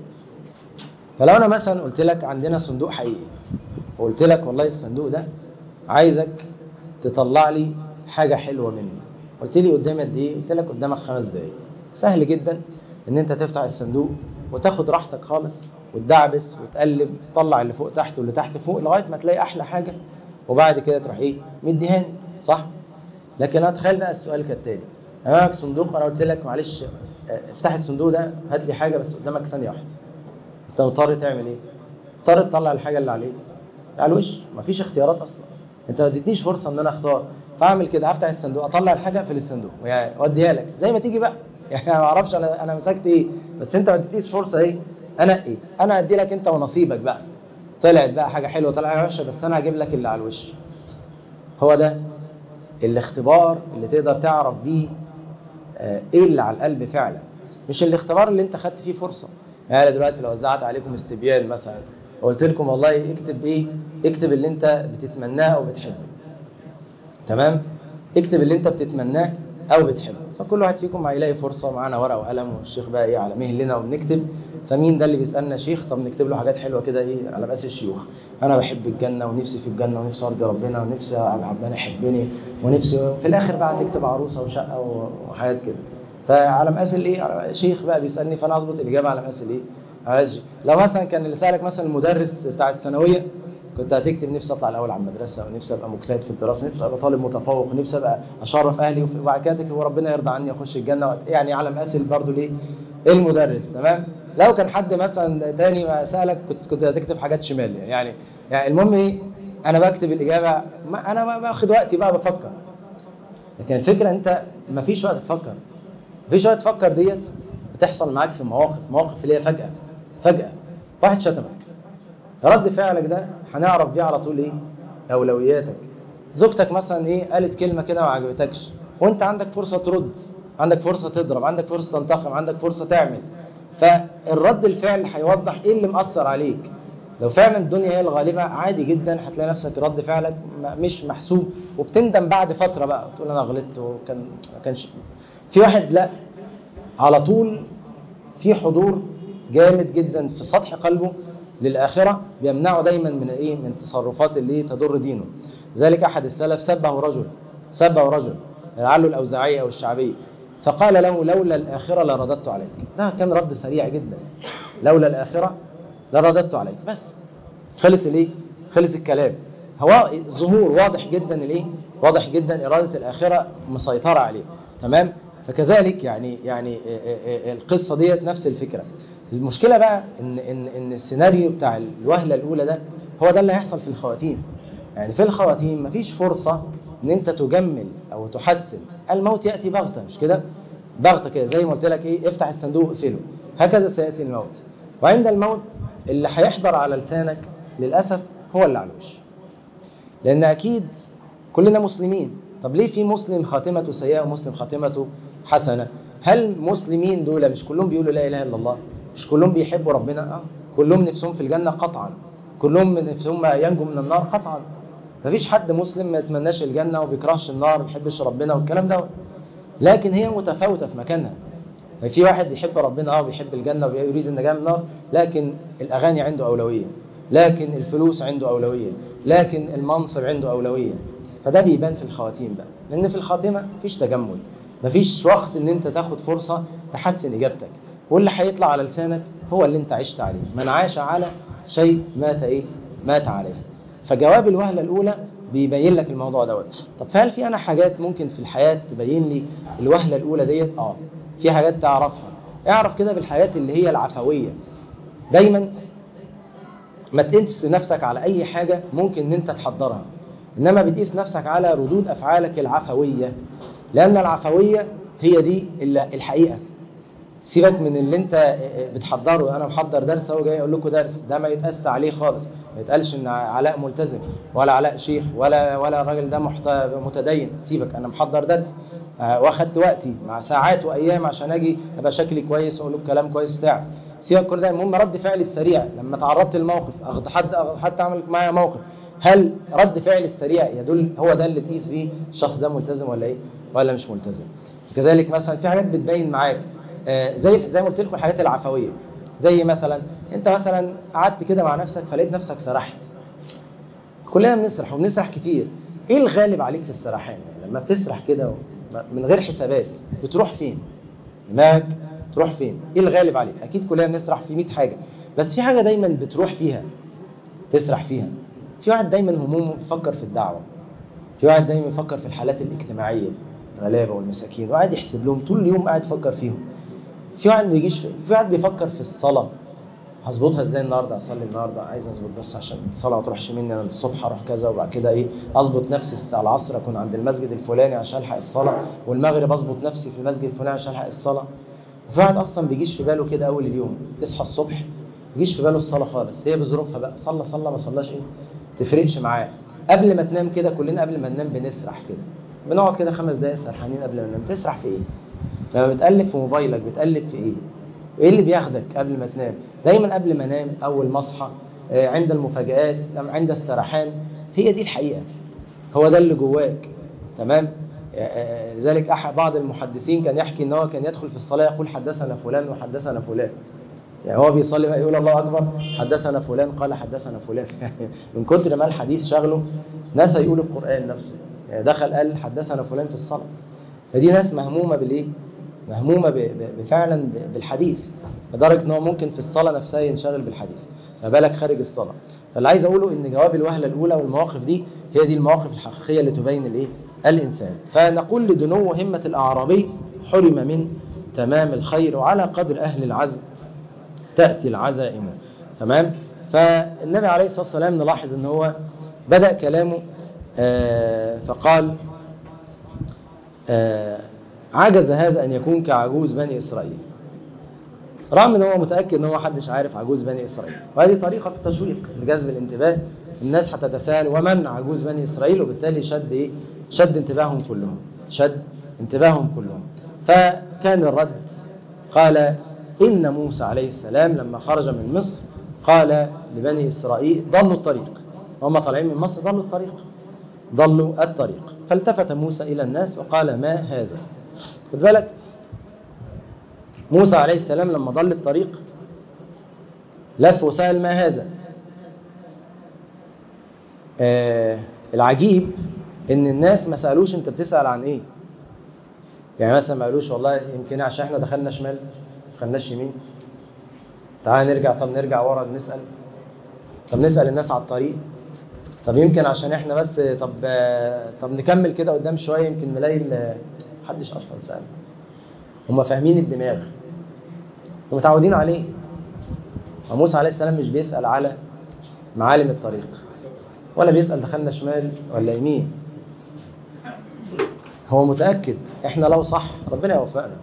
فلو انا مثلا قلت لك عندنا صندوق حقيقي وقلت لك والله الصندوق ده عايزك تطلع لي حاجه حلوه منه قلت لي قدامي قد ايه قلت لك قدامك خمس دقايق سهل جدا ان انت تفتح الصندوق وتاخد راحتك خالص وتدعبس وتقلب تطلع اللي فوق تحت واللي تحت فوق لغايه ما تلاقي احلى حاجه وبعد كده تروح ايه مديهاني صح لكن انا اتخيل بقى السؤال كالتالي امامك صندوق انا قلت لك معلش افتح الصندوق ده هات لي حاجه بس قدامك ثانيه واحده انت مضطر تعمل ايه مضطر تطلع الحاجه اللي عليك على الوش مفيش اختيارات اصلا انت ما اديتنيش فرصه ان انا اختار فاعمل كده افتح الصندوق اطلع الحاجه في الصندوق يعني اوديها لك زي ما تيجي بقى يعني انا ما اعرفش انا انا مسكت ايه بس انت ما اديتنيش فرصه ايه انا ايه انا ادي لك انت ونصيبك بقى طلعت بقى حاجه حلوه طلعت حاجه وحشه بس انا هجيب لك اللي على الوش هو ده الاختبار اللي تقدر تعرف بيه آه، ايه اللي على القلب فعلا مش الاختبار اللي انت خدت فيه فرصه يعني أنا دلوقتي لو وزعت عليكم استبيان مثلا وقلت لكم والله اكتب ايه اكتب اللي انت بتتمناه او بتحبه تمام اكتب اللي انت بتتمناه او بتحبه فكل واحد فيكم هيلاقي فرصه معانا ورقه وقلم والشيخ بقى ايه على مهلنا وبنكتب فمين ده اللي بيسالنا شيخ طب نكتب له حاجات حلوه كده ايه على مقاس الشيوخ انا بحب الجنه ونفسي في الجنه ونفسي ارضي ربنا ونفسي ربنا يحبني ونفسي في الاخر بقى تكتب عروسه وشقه وحاجات كده فعلى مقاس الايه على- شيخ بقى بيسالني فانا اظبط الاجابه على مقاس الايه على مقاس لو مثلا كان اللي سالك مثلا المدرس بتاع الثانويه كنت هتكتب نفسي اطلع الاول على المدرسه ونفسي ابقى مجتهد في الدراسه نفسي ابقى طالب متفوق نفسي ابقى اشرف اهلي وف- وبعد كده تكتب وربنا يرضى عني اخش الجنه يعني على مقاس برضه ليه المدرس تمام لو كان حد مثلا تاني ما سالك كنت كنت هتكتب حاجات شمال يعني يعني المهم ايه انا بكتب الاجابه ما انا ما باخد وقتي بقى بفكر لكن الفكره انت ما فيش وقت تفكر مفيش وقت تفكر ديت بتحصل معاك في مواقف مواقف اللي هي فجاه فجاه واحد شتمك رد فعلك ده هنعرف بيه على طول ايه اولوياتك زوجتك مثلا ايه قالت كلمه كده ما عجبتكش وانت عندك فرصه ترد عندك فرصه تضرب عندك فرصه تنتقم عندك فرصه تعمل فالرد الفعل هيوضح ايه اللي مأثر عليك لو فعلا الدنيا هي الغالبه عادي جدا هتلاقي نفسك رد فعلك م- مش محسوب وبتندم بعد فتره بقى تقول انا غلطت وكان ما كانش في واحد لا على طول في حضور جامد جدا في سطح قلبه للآخرة بيمنعه دايما من ايه من التصرفات اللي تضر دينه ذلك أحد السلف سبه رجل سبه رجل لعله الأوزاعية أو الشعبية فقال له لولا الآخرة لرددت عليك ده كان رد سريع جدا لولا الآخرة لرددت عليك بس خلص الايه خلص الكلام هو ظهور واضح جدا الايه واضح جدا إرادة الآخرة مسيطرة عليه تمام فكذلك يعني يعني آه، آه، آه، القصة ديت نفس الفكرة المشكلة بقى ان ان ان السيناريو بتاع الوهلة الأولى ده هو ده اللي هيحصل في الخواتيم يعني في الخواتيم مفيش فرصة ان انت تجمل او تحسن الموت يأتي بغتة مش كده بغتة كده زي ما قلت لك ايه افتح الصندوق اقفله هكذا سيأتي الموت وعند الموت اللي هيحضر على لسانك للأسف هو اللي على الوش لأن أكيد كلنا مسلمين طب ليه في مسلم خاتمته سيئة ومسلم خاتمته حسنة هل مسلمين دول مش كلهم بيقولوا لا إله إلا الله مش كلهم بيحبوا ربنا آه. كلهم نفسهم في الجنة قطعا كلهم من نفسهم ينجوا من النار قطعا مفيش حد مسلم ما يتمناش الجنة وبيكرهش النار ما بيحبش ربنا والكلام ده لكن هي متفاوتة في مكانها في واحد يحب ربنا اه وبيحب الجنة ويريد النجاة من النار لكن الأغاني عنده أولوية لكن الفلوس عنده أولوية لكن المنصب عنده أولوية فده بيبان في الخواتيم بقى لأن في الخاتمة مفيش تجمل مفيش وقت إن أنت تاخد فرصة تحسن إجابتك واللي هيطلع على لسانك هو اللي أنت عشت عليه من عاش على شيء مات إيه مات عليه فجواب الوهلة الأولى بيبين لك الموضوع دوت طب فهل في أنا حاجات ممكن في الحياة تبين لي الوهلة الأولى ديت آه في حاجات تعرفها اعرف كده بالحياة اللي هي العفوية دايما ما تقيس نفسك على أي حاجة ممكن إن أنت تحضرها إنما بتقيس نفسك على ردود أفعالك العفوية لأن العفوية هي دي الحقيقة سيبك من اللي انت بتحضره انا محضر درس اهو جاي اقول لكم درس ده ما يتقاس عليه خالص ما يتقالش ان علاء ملتزم ولا علاء شيخ ولا ولا الراجل ده محت... متدين سيبك انا محضر درس آه واخدت وقتي مع ساعات وايام عشان اجي ابقى شكلي كويس واقول لك كلام كويس بتاع سيبك كل ده المهم رد فعلي السريع لما تعرضت للموقف اخد حد حتى عمل معايا موقف هل رد فعلي السريع يدل هو ده اللي تقيس بيه الشخص ده ملتزم ولا ايه ولا مش ملتزم كذلك مثلا في حاجات بتبين معاك آه زي زي ما قلت لكم الحاجات العفويه زي مثلا انت مثلا قعدت كده مع نفسك فلقيت نفسك سرحت كلنا بنسرح وبنسرح كتير ايه الغالب عليك في السرحان يعني لما بتسرح كده من غير حسابات بتروح فين دماغك تروح فين ايه الغالب عليك اكيد كلنا بنسرح في 100 حاجه بس في حاجه دايما بتروح فيها تسرح فيها في واحد دايما همومه بيفكر في الدعوه في واحد دايما بيفكر في الحالات الاجتماعيه الغلابه والمساكين وقاعد يحسب لهم طول اليوم قاعد يفكر فيهم في واحد ما بيجيش في واحد بيفكر في الصلاه هظبطها ازاي النهارده اصلي النهارده عايز اظبط بس عشان الصلاه ما تروحش مني انا الصبح اروح كذا وبعد كده ايه اظبط نفسي الساعه العصر اكون عند المسجد الفلاني عشان الحق الصلاه والمغرب اظبط نفسي في المسجد الفلاني عشان الحق الصلاه وفي واحد اصلا بيجيش في باله كده اول اليوم يصحى الصبح يجيش في باله الصلاه خالص هي بظروفها بقى صلى صلى ما صلاش ايه تفرقش معاه قبل ما تنام كده كلنا قبل ما ننام بنسرح كده بنقعد كده خمس دقايق سرحانين قبل ما ننام تسرح في ايه لما بتقلب في موبايلك بتقلب في ايه ايه اللي بياخدك قبل ما تنام دايما قبل ما انام اول ما اصحى آه، عند المفاجآت عند السرحان هي دي الحقيقه هو ده اللي جواك تمام آه، آه، لذلك احد بعض المحدثين كان يحكي ان هو كان يدخل في الصلاه يقول حدثنا فلان وحدثنا فلان يعني هو بيصلي بقى يقول الله اكبر حدثنا فلان قال حدثنا فلان من كتر ما الحديث شغله نسى يقول القران نفسه يعني دخل قال حدثنا فلان في الصلاه فدي ناس مهمومه بالايه مهمومه ب- ب- فعلا ب- بالحديث لدرجه ان هو ممكن في الصلاه نفسها ينشغل بالحديث ما بالك خارج الصلاه فاللي عايز اقوله ان جواب الوهله الاولى والمواقف دي هي دي المواقف الحقيقيه اللي تبين الايه الانسان فنقول لدنو همه الاعرابي حرم من تمام الخير وعلى قدر اهل العزم تأتي العزائم تمام فالنبي عليه الصلاة والسلام نلاحظ ان هو بدأ كلامه آه، فقال آه، عجز هذا ان يكون كعجوز بني اسرائيل رغم ان هو متاكد ان هو محدش عارف عجوز بني اسرائيل وهذه طريقه في التشويق لجذب الانتباه الناس هتتساءل ومن عجوز بني اسرائيل وبالتالي شد ايه شد انتباههم كلهم شد انتباههم كلهم فكان الرد قال ان موسى عليه السلام لما خرج من مصر قال لبني اسرائيل ضلوا الطريق هم طالعين من مصر ضلوا الطريق ضلوا الطريق فالتفت موسى الى الناس وقال ما هذا خد بالك موسى عليه السلام لما ضل الطريق لف وسأل ما هذا آه العجيب ان الناس ما سألوش انت بتسأل عن ايه يعني مثلا ما قالوش والله يمكن عشان احنا دخلنا شمال ما دخلناش يمين تعال نرجع طب نرجع ورا نسأل طب نسأل الناس على الطريق طب يمكن عشان احنا بس طب آه، طب نكمل كده قدام شويه يمكن نلاقي ال- محدش اصلا سأل هم فاهمين الدماغ ومتعودين عليه وموسى عليه السلام مش بيسأل على معالم الطريق ولا بيسأل دخلنا شمال ولا يمين هو متأكد احنا لو صح ربنا يوفقنا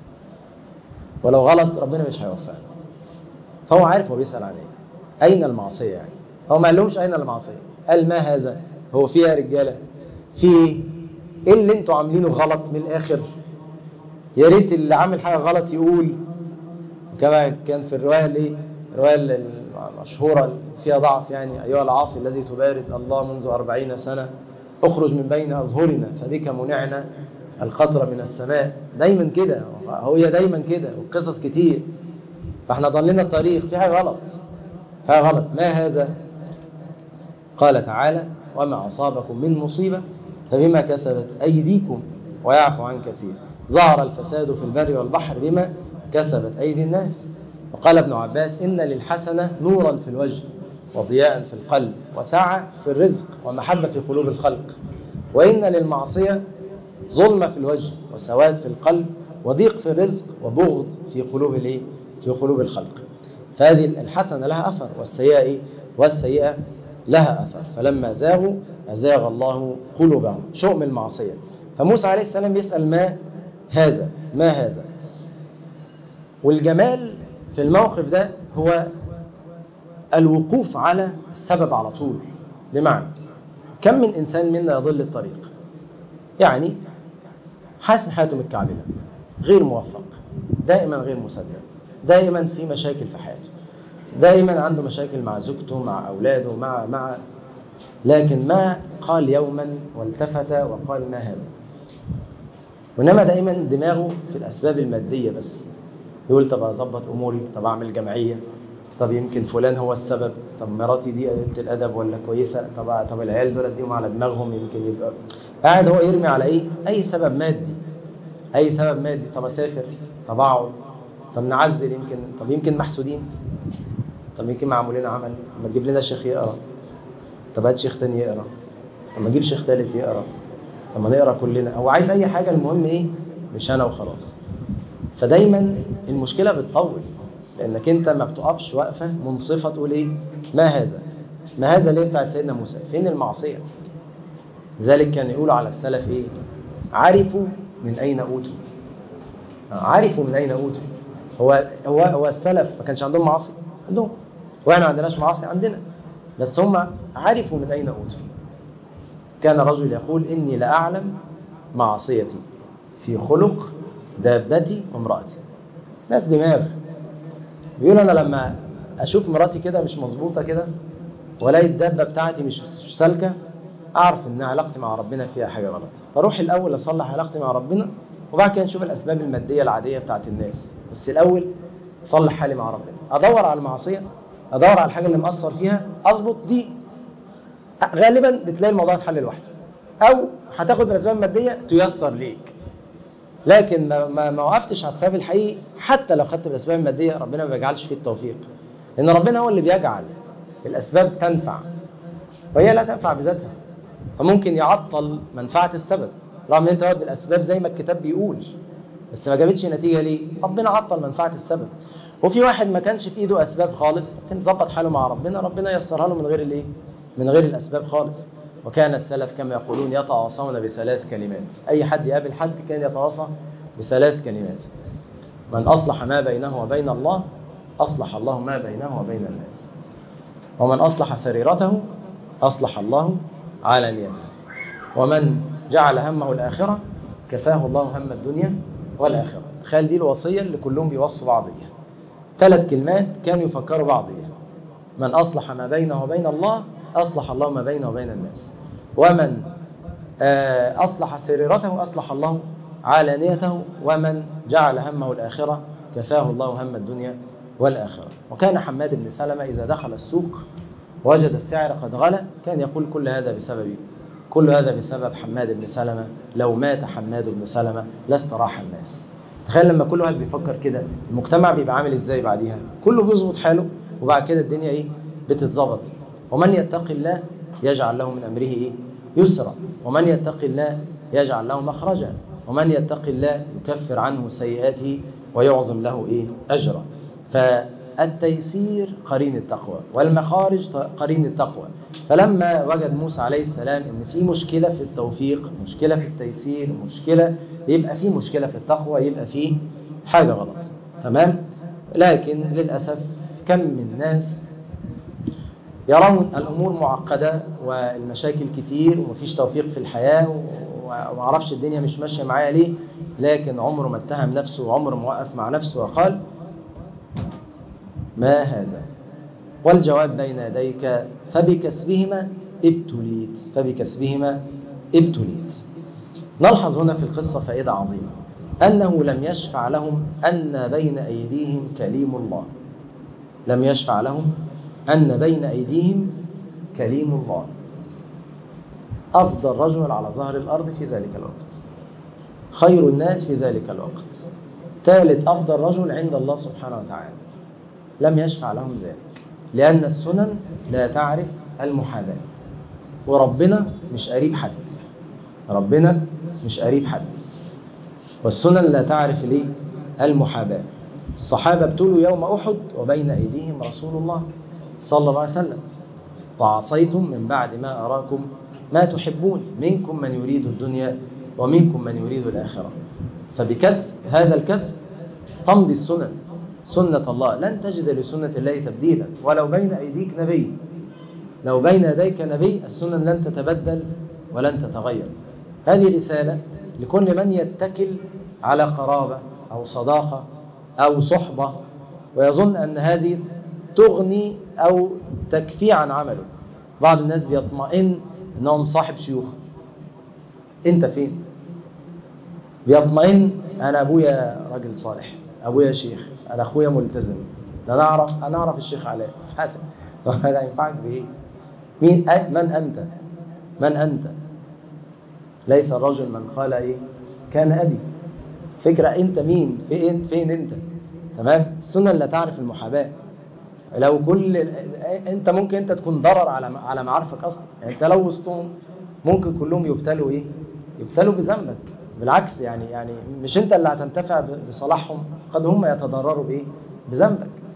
ولو غلط ربنا مش هيوفقنا فهو عارف هو بيسأل عن ايه اين المعصية يعني هو ما قالهمش اين المعصية قال ما هذا هو فيها يا رجالة في ايه ايه اللي انتوا عاملينه غلط من الاخر يا ريت اللي عامل حاجة غلط يقول كما كان في الرواية الايه الرواية المشهورة اللي فيها ضعف يعني أيها العاصي الذي تبارز الله منذ أربعين سنة اخرج من بين أظهرنا فبك منعنا القطر من السماء دايما كده هي دايما كده وقصص كتير فاحنا ضلينا الطريق في حاجة غلط في حاجة غلط ما هذا قال تعالى وما أصابكم من مصيبة فبما كسبت أيديكم ويعفو عن كثير ظهر الفساد في البر والبحر بما كسبت أيدي الناس وقال ابن عباس إن للحسنة نورا في الوجه وضياء في القلب وسعة في الرزق ومحبة في قلوب الخلق وإن للمعصية ظلمة في الوجه وسواد في القلب وضيق في الرزق وبغض في قلوب الايه في قلوب الخلق فهذه الحسنة لها أثر والسيئة إيه؟ والسيئة لها أثر فلما زاغوا أزاغ الله قلوبهم شؤم المعصية فموسى عليه السلام يسأل ما هذا ما هذا والجمال في الموقف ده هو الوقوف على السبب على طول بمعنى كم من إنسان منا يضل الطريق يعني حاسس حياته متكعبلة غير موفق دائما غير مسدد دائما في مشاكل في حياته دائما عنده مشاكل مع زوجته مع أولاده مع مع لكن ما قال يوما والتفت وقال ما هذا وإنما دائما دماغه في الأسباب المادية بس يقول طب أظبط أموري طب أعمل جمعية طب يمكن فلان هو السبب طب مراتي دي قليلة الأدب ولا كويسة طب طب العيال دول اديهم على دماغهم يمكن يبقى قاعد هو يرمي على إيه أي سبب مادي أي سبب مادي طب أسافر طب أقعد طب نعزل يمكن طب يمكن محسودين طب يمكن معمول لنا عمل ما تجيب لنا شيخ يقرا طب هات شيخ تاني يقرا طب ما اجيب شيخ تالت يقرا طب ما نقرا كلنا هو عايز اي حاجه المهم ايه مش انا وخلاص فدايما المشكله بتطول لانك انت ما بتقفش وقفه منصفه تقول ايه ما هذا ما هذا ليه بتاعت سيدنا موسى فين المعصيه ذلك كان يقولوا على السلف ايه عرفوا من اين اوتوا عرفوا من اين اوتوا هو هو هو السلف ما كانش عندهم معاصي عندهم واحنا ما عندناش معاصي عندنا بس هم عرفوا من اين اوتوا كان رجل يقول اني لاعلم معصيتي في خلق دابتي وامرأتي ناس دماغ بيقول انا لما اشوف مراتي كده مش مظبوطه كده والاقي الدابه بتاعتي مش مش سالكه اعرف ان علاقتي مع ربنا فيها حاجه غلط فاروح الاول اصلح علاقتي مع ربنا وبعد كده نشوف الاسباب الماديه العاديه بتاعت الناس بس الاول اصلح حالي مع ربنا ادور على المعصيه ادور على الحاجه اللي مأثر فيها اظبط دي غالبا بتلاقي الموضوع اتحل لوحده او هتاخد الاسباب الماديه تيسر ليك لكن ما ما ما وقفتش على السبب الحقيقي حتى لو خدت بالاسباب الماديه ربنا ما بيجعلش فيه التوفيق لان ربنا هو اللي بيجعل الاسباب تنفع وهي لا تنفع بذاتها فممكن يعطل منفعه السبب رغم ان انت واخد بالاسباب زي ما الكتاب بيقول بس ما جابتش نتيجه ليه ربنا عطل منفعه السبب وفي واحد ما كانش في ايده اسباب خالص كان ظبط حاله مع ربنا ربنا يسرها له من غير الايه من غير الاسباب خالص وكان السلف كما يقولون يتواصون بثلاث كلمات اي حد يقابل حد كان يتواصى بثلاث كلمات من اصلح ما بينه وبين الله اصلح الله ما بينه وبين الناس ومن اصلح سريرته اصلح الله علانيته ومن جعل همه الاخره كفاه الله هم الدنيا والاخره تخيل دي الوصيه اللي كلهم بيوصوا بعض بيها ثلاث كلمات كانوا يفكروا بعض بيها من أصلح ما بينه وبين الله أصلح الله ما بينه وبين الناس ومن آه، أصلح سريرته أصلح الله علانيته ومن جعل همه الآخرة كفاه الله هم الدنيا والآخرة وكان حماد بن سلمة إذا دخل السوق وجد السعر قد غلى كان يقول كل هذا بسبب كل هذا بسبب حماد بن سلمة لو مات حماد بن سلمة لاستراح الناس تخيل لما كل واحد بيفكر كده المجتمع بيبقى عامل ازاي بعديها كله بيظبط حاله وبعد كده الدنيا ايه بتتظبط ومن يتقي الله يجعل له من امره ايه يسرا ومن يتقي الله يجعل له مخرجا ومن يتقي الله يكفر عنه سيئاته ويعظم له ايه اجرا فالتيسير قرين التقوى والمخارج قرين التقوى فلما وجد موسى عليه السلام ان في مشكله في التوفيق مشكله في التيسير مشكله يبقى في مشكله في التقوى يبقى في حاجه غلط تمام لكن للاسف كم من ناس يرون الامور معقده والمشاكل كتير ومفيش توفيق في الحياه ومعرفش الدنيا مش ماشيه معايا ليه لكن عمره ما اتهم نفسه وعمره ما وقف مع نفسه وقال ما هذا والجواب بين يديك فبكسبهما ابتليت فبكسبهما ابتليت نلحظ هنا في القصة فائدة عظيمة أنه لم يشفع لهم أن بين أيديهم كليم الله لم يشفع لهم أن بين أيديهم كليم الله أفضل رجل على ظهر الأرض في ذلك الوقت خير الناس في ذلك الوقت ثالث أفضل رجل عند الله سبحانه وتعالى لم يشفع لهم ذلك لأن السنن لا تعرف المحاباة وربنا مش قريب حد ربنا مش قريب حد والسنن لا تعرف ليه المحاباة الصحابة ابتلوا يوم أحد وبين أيديهم رسول الله صلى الله عليه وسلم وعصيتم من بعد ما أراكم ما تحبون منكم من يريد الدنيا ومنكم من يريد الآخرة فبكسب هذا الكسب تمضي السنن سنة الله لن تجد لسنة الله تبديلا ولو بين أيديك نبي لو بين يديك نبي السنن لن تتبدل ولن تتغير هذه رسالة لكل من يتكل على قرابة أو صداقة أو صحبة ويظن أن هذه تغني أو تكفي عن عمله بعض الناس بيطمئن أنهم صاحب شيوخ أنت فين؟ بيطمئن أنا أبويا راجل صالح أبويا شيخ أنا أخويا ملتزم ده أنا أعرف أنا أعرف الشيخ علاء هذا هذا ينفعك بإيه؟ مين من أنت؟ من أنت؟ ليس الرجل من قال ايه كان ابي فكرة انت مين فين فين انت تمام السنة لا تعرف المحاباة لو كل انت ممكن انت تكون ضرر على على معارفك اصلا يعني انت لو وسطهم ممكن كلهم يبتلوا ايه يبتلوا بذنبك بالعكس يعني يعني مش انت اللي هتنتفع بصلاحهم قد هم يتضرروا بايه بذنبك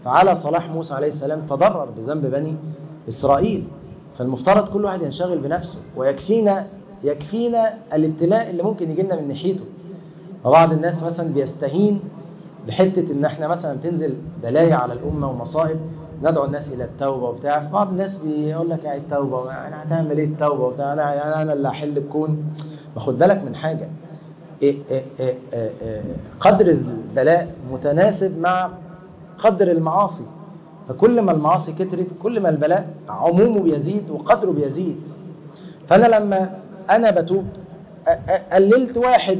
فعلى صلاح موسى عليه السلام تضرر بذنب بني إسرائيل فالمفترض كل واحد ينشغل بنفسه ويكفينا يكفينا الابتلاء اللي ممكن يجي لنا من ناحيته وبعض الناس مثلا بيستهين بحتة ان احنا مثلا تنزل بلايا على الأمة ومصائب ندعو الناس إلى التوبة وبتاع بعض الناس بيقول لك يعني التوبة يعني هتعمل ايه التوبة وبتاع أنا يعني أنا اللي هحل الكون باخد بالك من حاجة إيه إيه إيه إيه إيه قدر البلاء متناسب مع قدر المعاصي فكل ما المعاصي كترت كل ما البلاء عمومه بيزيد وقدره بيزيد فأنا لما أنا بتوب قللت واحد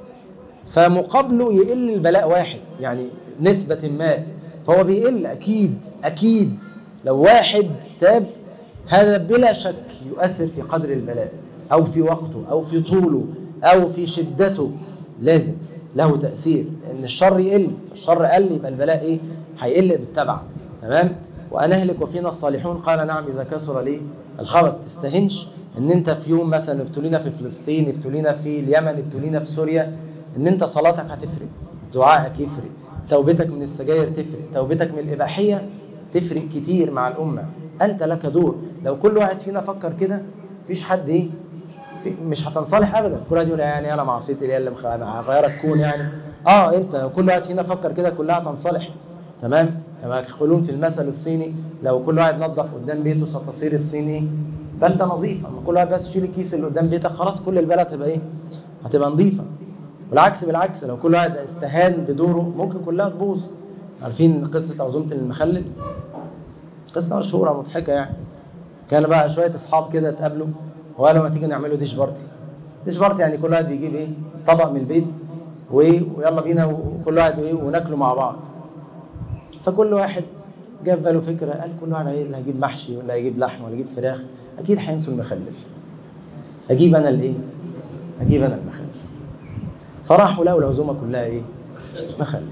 فمقابله يقل البلاء واحد يعني نسبة ما فهو بيقل أكيد أكيد لو واحد تاب هذا بلا شك يؤثر في قدر البلاء أو في وقته أو في طوله أو في شدته لازم له تأثير لأن الشر يقل الشر قل يبقى البلاء إيه هيقل بالتبع تمام وأنهلك وفينا الصالحون قال نعم إذا كسر لي الخبث تستهنش ان انت في يوم مثلا ابتلينا في فلسطين ابتلينا في اليمن ابتلينا في سوريا ان انت صلاتك هتفرق دعائك يفرق توبتك من السجاير تفرق توبتك من الإباحية تفرق كتير مع الأمة أنت لك دور لو كل واحد فينا فكر كده مفيش حد إيه مش هتنصلح أبدا كل واحد يقول يعني أنا معصيتي اللي اللي هغيرك كون يعني آه أنت كل واحد فينا فكر كده كلها هتنصلح تمام كما يقولون في المثل الصيني لو كل واحد نظف قدام بيته ستصير الصيني بلدة نظيفة اما كل واحد بس يشيل الكيس اللي قدام بيتك خلاص كل البلد هتبقى ايه هتبقى نظيفة والعكس بالعكس لو كل واحد استهان بدوره ممكن كلها تبوظ عارفين قصة عزومة المخلل قصة مشهورة مضحكة يعني كان بقى شوية اصحاب كده اتقابلوا وقالوا ما تيجي نعمله ديش بارتي ديش بارتي يعني كل واحد بيجيب ايه طبق من البيت ويلا بينا وكل واحد ايه وناكله مع بعض فكل واحد جاب باله فكرة قال كل واحد اللي هيجيب محشي ولا هيجيب لحم ولا هيجيب فراخ أكيد هينسوا المخلل أجيب أنا الإيه؟ أجيب أنا المخلل فراحوا لقوا العزومة كلها إيه؟ مخلل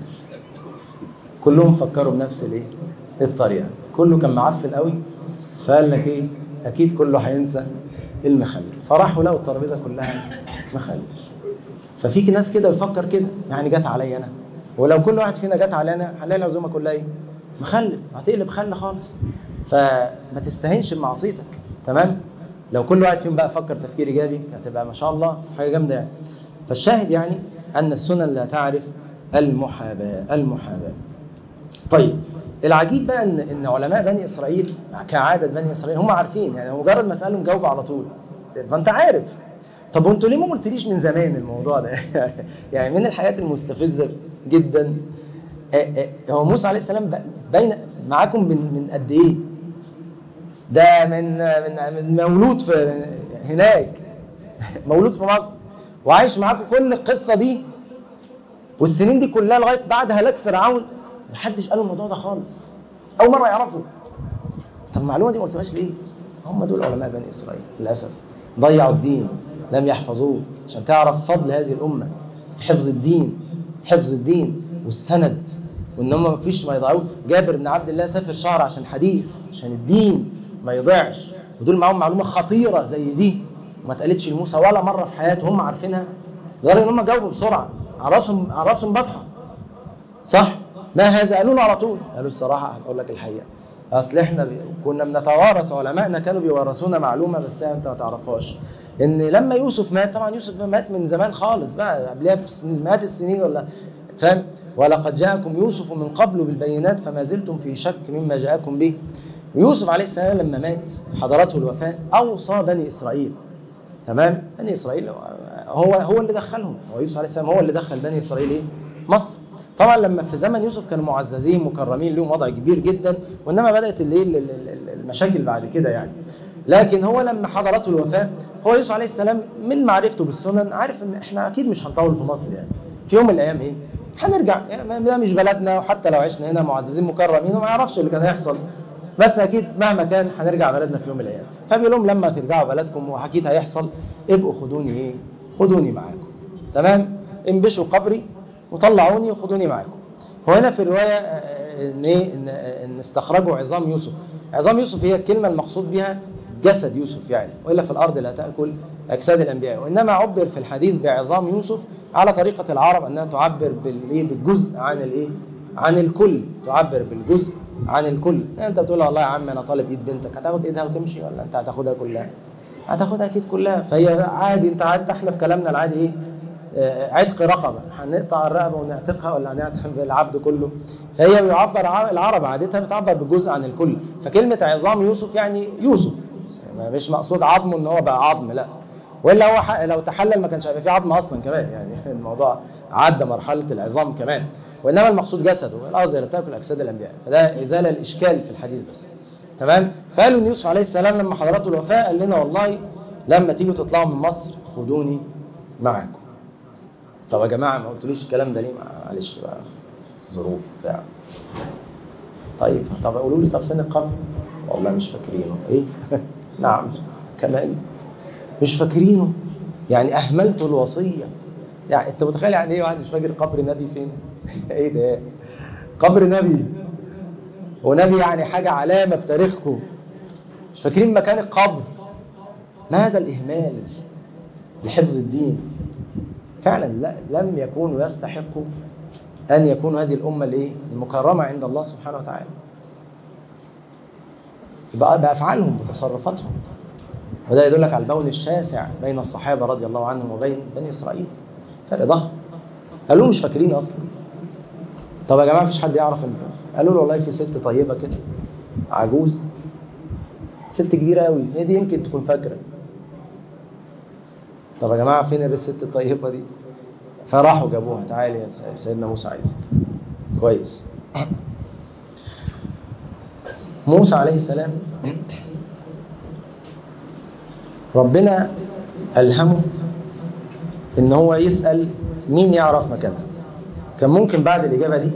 كلهم فكروا بنفس الإيه؟ الطريقة كله كان معفن قوي فقال لك إيه؟ أكيد كله هينسى المخلل فراحوا لقوا الترابيزة كلها مخلل ففي ناس كده بيفكر كده يعني جت عليا أنا ولو كل واحد فينا جت علينا هنلاقي العزومة كلها إيه؟ مخلل هتقلب خل خالص فما تستهينش بمعصيتك تمام لو كل واحد فيهم بقى فكر تفكير ايجابي هتبقى ما شاء الله حاجه جامده يعني فالشاهد يعني ان السنن لا تعرف المحاباه المحاباه طيب العجيب بقى ان ان علماء بني اسرائيل كعاده بني اسرائيل هم عارفين يعني مجرد ما اسالهم جاوب على طول فانت عارف طب وانتوا ليه ما قلتليش من زمان الموضوع ده يعني من الحاجات المستفزه جدا هو موسى عليه السلام بين معاكم من من قد ايه ده من من من مولود في هناك مولود في مصر وعايش معاكم كل القصه دي والسنين دي كلها لغايه بعد هلاك فرعون محدش قال الموضوع ده خالص اول مره يعرفوا طب المعلومه دي ما قلتوهاش ليه هم دول علماء بني اسرائيل للاسف ضيعوا الدين لم يحفظوه عشان تعرف فضل هذه الامه حفظ الدين حفظ الدين والسند وان هم مفيش ما يضيعوه جابر بن عبد الله سافر شهر عشان حديث عشان الدين ما يضيعش ودول معاهم معلومه خطيره زي دي وما اتقالتش لموسى ولا مره في حياته هم عارفينها لدرجه ان هم جاوبوا بسرعه على راسهم على راسهم بطحه صح ما هذا قالوا له على طول قالوا الصراحه هقول لك الحقيقه اصل احنا بي... كنا بنتوارث علمائنا كانوا بيورثونا معلومه بس انت ما تعرفهاش ان لما يوسف مات طبعا يوسف مات من زمان خالص بقى قبلها مئات السنين ولا فاهم ولقد جاءكم يوسف من قبل بالبينات فما زلتم في شك مما جاءكم به يوسف عليه السلام لما مات حضرته الوفاة أوصى بني إسرائيل تمام بني إسرائيل هو هو اللي دخلهم هو يوسف عليه السلام هو اللي دخل بني إسرائيل إيه؟ مصر طبعا لما في زمن يوسف كانوا معززين مكرمين لهم وضع كبير جدا وإنما بدأت الليل المشاكل بعد كده يعني لكن هو لما حضرته الوفاة هو يوسف عليه السلام من معرفته بالسنن عارف ان احنا اكيد مش هنطول في مصر يعني في يوم من الايام ايه هنرجع يعني ده مش بلدنا وحتى لو عشنا هنا معززين مكرمين وما يعرفش اللي كان هيحصل بس اكيد مهما كان هنرجع بلدنا في يوم من الايام فبيقول لهم لما ترجعوا بلدكم واكيد هيحصل ابقوا خدوني ايه خدوني معاكم تمام انبشوا قبري وطلعوني وخدوني معاكم وهنا في الروايه ان ايه ان, إن استخرجوا عظام يوسف عظام يوسف هي الكلمه المقصود بها جسد يوسف يعني والا في الارض لا تاكل اجساد الانبياء وانما عبر في الحديث بعظام يوسف على طريقه العرب انها تعبر بالايه بالجزء عن الايه عن الكل تعبر بالجزء عن الكل انت بتقول والله يا عم انا طالب ايد بنتك هتاخد ايدها وتمشي ولا انت هتاخدها كلها هتاخدها اكيد كلها فهي عادي انت عادي احنا في كلامنا العادي ايه آه، عتق رقبه هنقطع الرقبه ونعتقها ولا هنعتق العبد كله فهي بيعبر ع- العرب عادتها بتعبر بالجزء عن الكل فكلمه عظام يوسف يعني يوسف يعني مش مقصود عظمه ان هو بقى عظم لا والا هو ح- لو تحلل ما كانش هيبقى فيه عظم اصلا كمان يعني الموضوع عدى مرحله العظام كمان وانما المقصود جسده الارض لا تاكل اجساد الانبياء فده ازاله الاشكال في الحديث بس تمام فقالوا ان يوسف عليه السلام لما حضرته الوفاه قال لنا والله لما تيجوا تطلعوا من مصر خدوني معاكم طب يا جماعه ما قلتليش الكلام ده ليه معلش بقى الظروف بتاع طيب طب قولوا لي طب فين القبر والله مش فاكرينه ايه نعم كمان مش فاكرينه يعني اهملتوا الوصيه يعني انت متخيل يعني ايه واحد مش فاكر قبر نبي فين ايه ده قبر نبي ونبي يعني حاجه علامه في تاريخكم مش فاكرين مكان القبر ما هذا الاهمال لحفظ الدين فعلا لا لم يكونوا يستحقوا ان يكونوا هذه الامه الايه المكرمه عند الله سبحانه وتعالى يبقى بافعالهم وتصرفاتهم وده يدلك على البون الشاسع بين الصحابه رضي الله عنهم وبين بني اسرائيل فرق ضخم قالوا له مش فاكرين اصلا طب يا جماعه مفيش حد يعرف ان قالوا له والله في ست طيبه كده عجوز ست كبيره قوي هي دي يمكن تكون فاكره طب يا جماعه فين الست الطيبه دي فراحوا جابوها تعالي يا سيدنا موسى عايزك كويس موسى عليه السلام ربنا ألهمه إن هو يسأل مين يعرف مكانها كان ممكن بعد الإجابة دي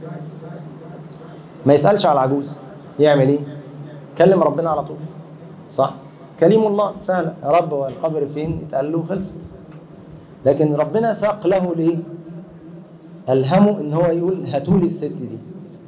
ما يسألش على العجوز يعمل إيه؟ كلم ربنا على طول صح؟ كليم الله سهلة يا رب هو القبر فين؟ يتقال له خلصت لكن ربنا ساق له ليه؟ ألهمه إن هو يقول هاتولي الست دي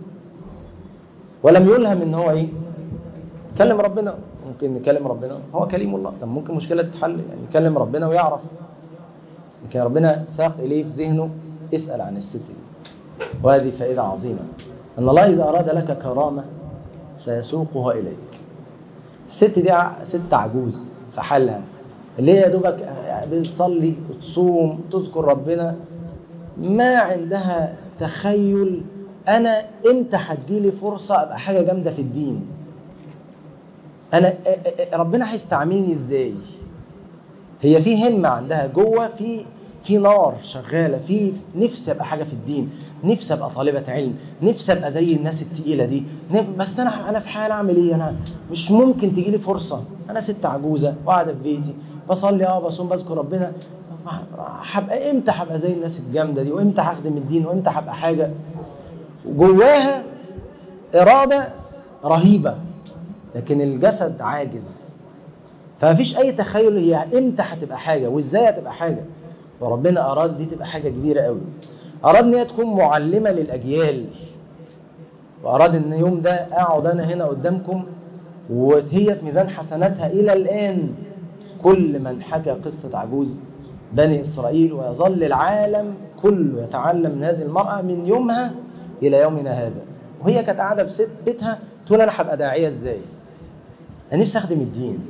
ولم يلهم إن هو إيه؟ كلم ربنا ممكن نكلم ربنا هو كليم الله طب ممكن مشكلة تتحل يعني يكلم ربنا ويعرف لكن ربنا ساق إليه في ذهنه اسأل عن الست دي وهذه فائدة عظيمة أن الله إذا أراد لك كرامة سيسوقها إليك الست دي ع- ست عجوز في حالها اللي هي يا دوبك بتصلي وتصوم وتذكر ربنا ما عندها تخيل أنا إمتى هتجيلي فرصة أبقى حاجة جامدة في الدين أنا ربنا هيستعملني إزاي هي في همة عندها جوه في في نار شغالة في نفسي ابقى حاجة في الدين نفسي ابقى طالبة علم نفسي ابقى زي الناس التقيلة دي نف- بس انا انا في حال اعمل ايه انا مش ممكن تجي لي فرصة انا ست عجوزة وقاعدة في بيتي بصلي اه بصوم بذكر ربنا هبقى امتى هبقى زي الناس الجامدة دي وامتى هخدم الدين وامتى هبقى حاجة وجواها إرادة رهيبة لكن الجسد عاجز فمفيش اي تخيل هي امتى هتبقى حاجه وازاي هتبقى حاجه وربنا اراد دي تبقى حاجه كبيره قوي اراد ان هي تكون معلمه للاجيال واراد ان يوم ده اقعد انا هنا قدامكم وهي في ميزان حسناتها الى الان كل من حكى قصه عجوز بني اسرائيل ويظل العالم كله يتعلم من هذه المراه من يومها الى يومنا هذا وهي كانت قاعده في ست بيتها تقول انا هبقى داعيه ازاي انا نفسي اخدم الدين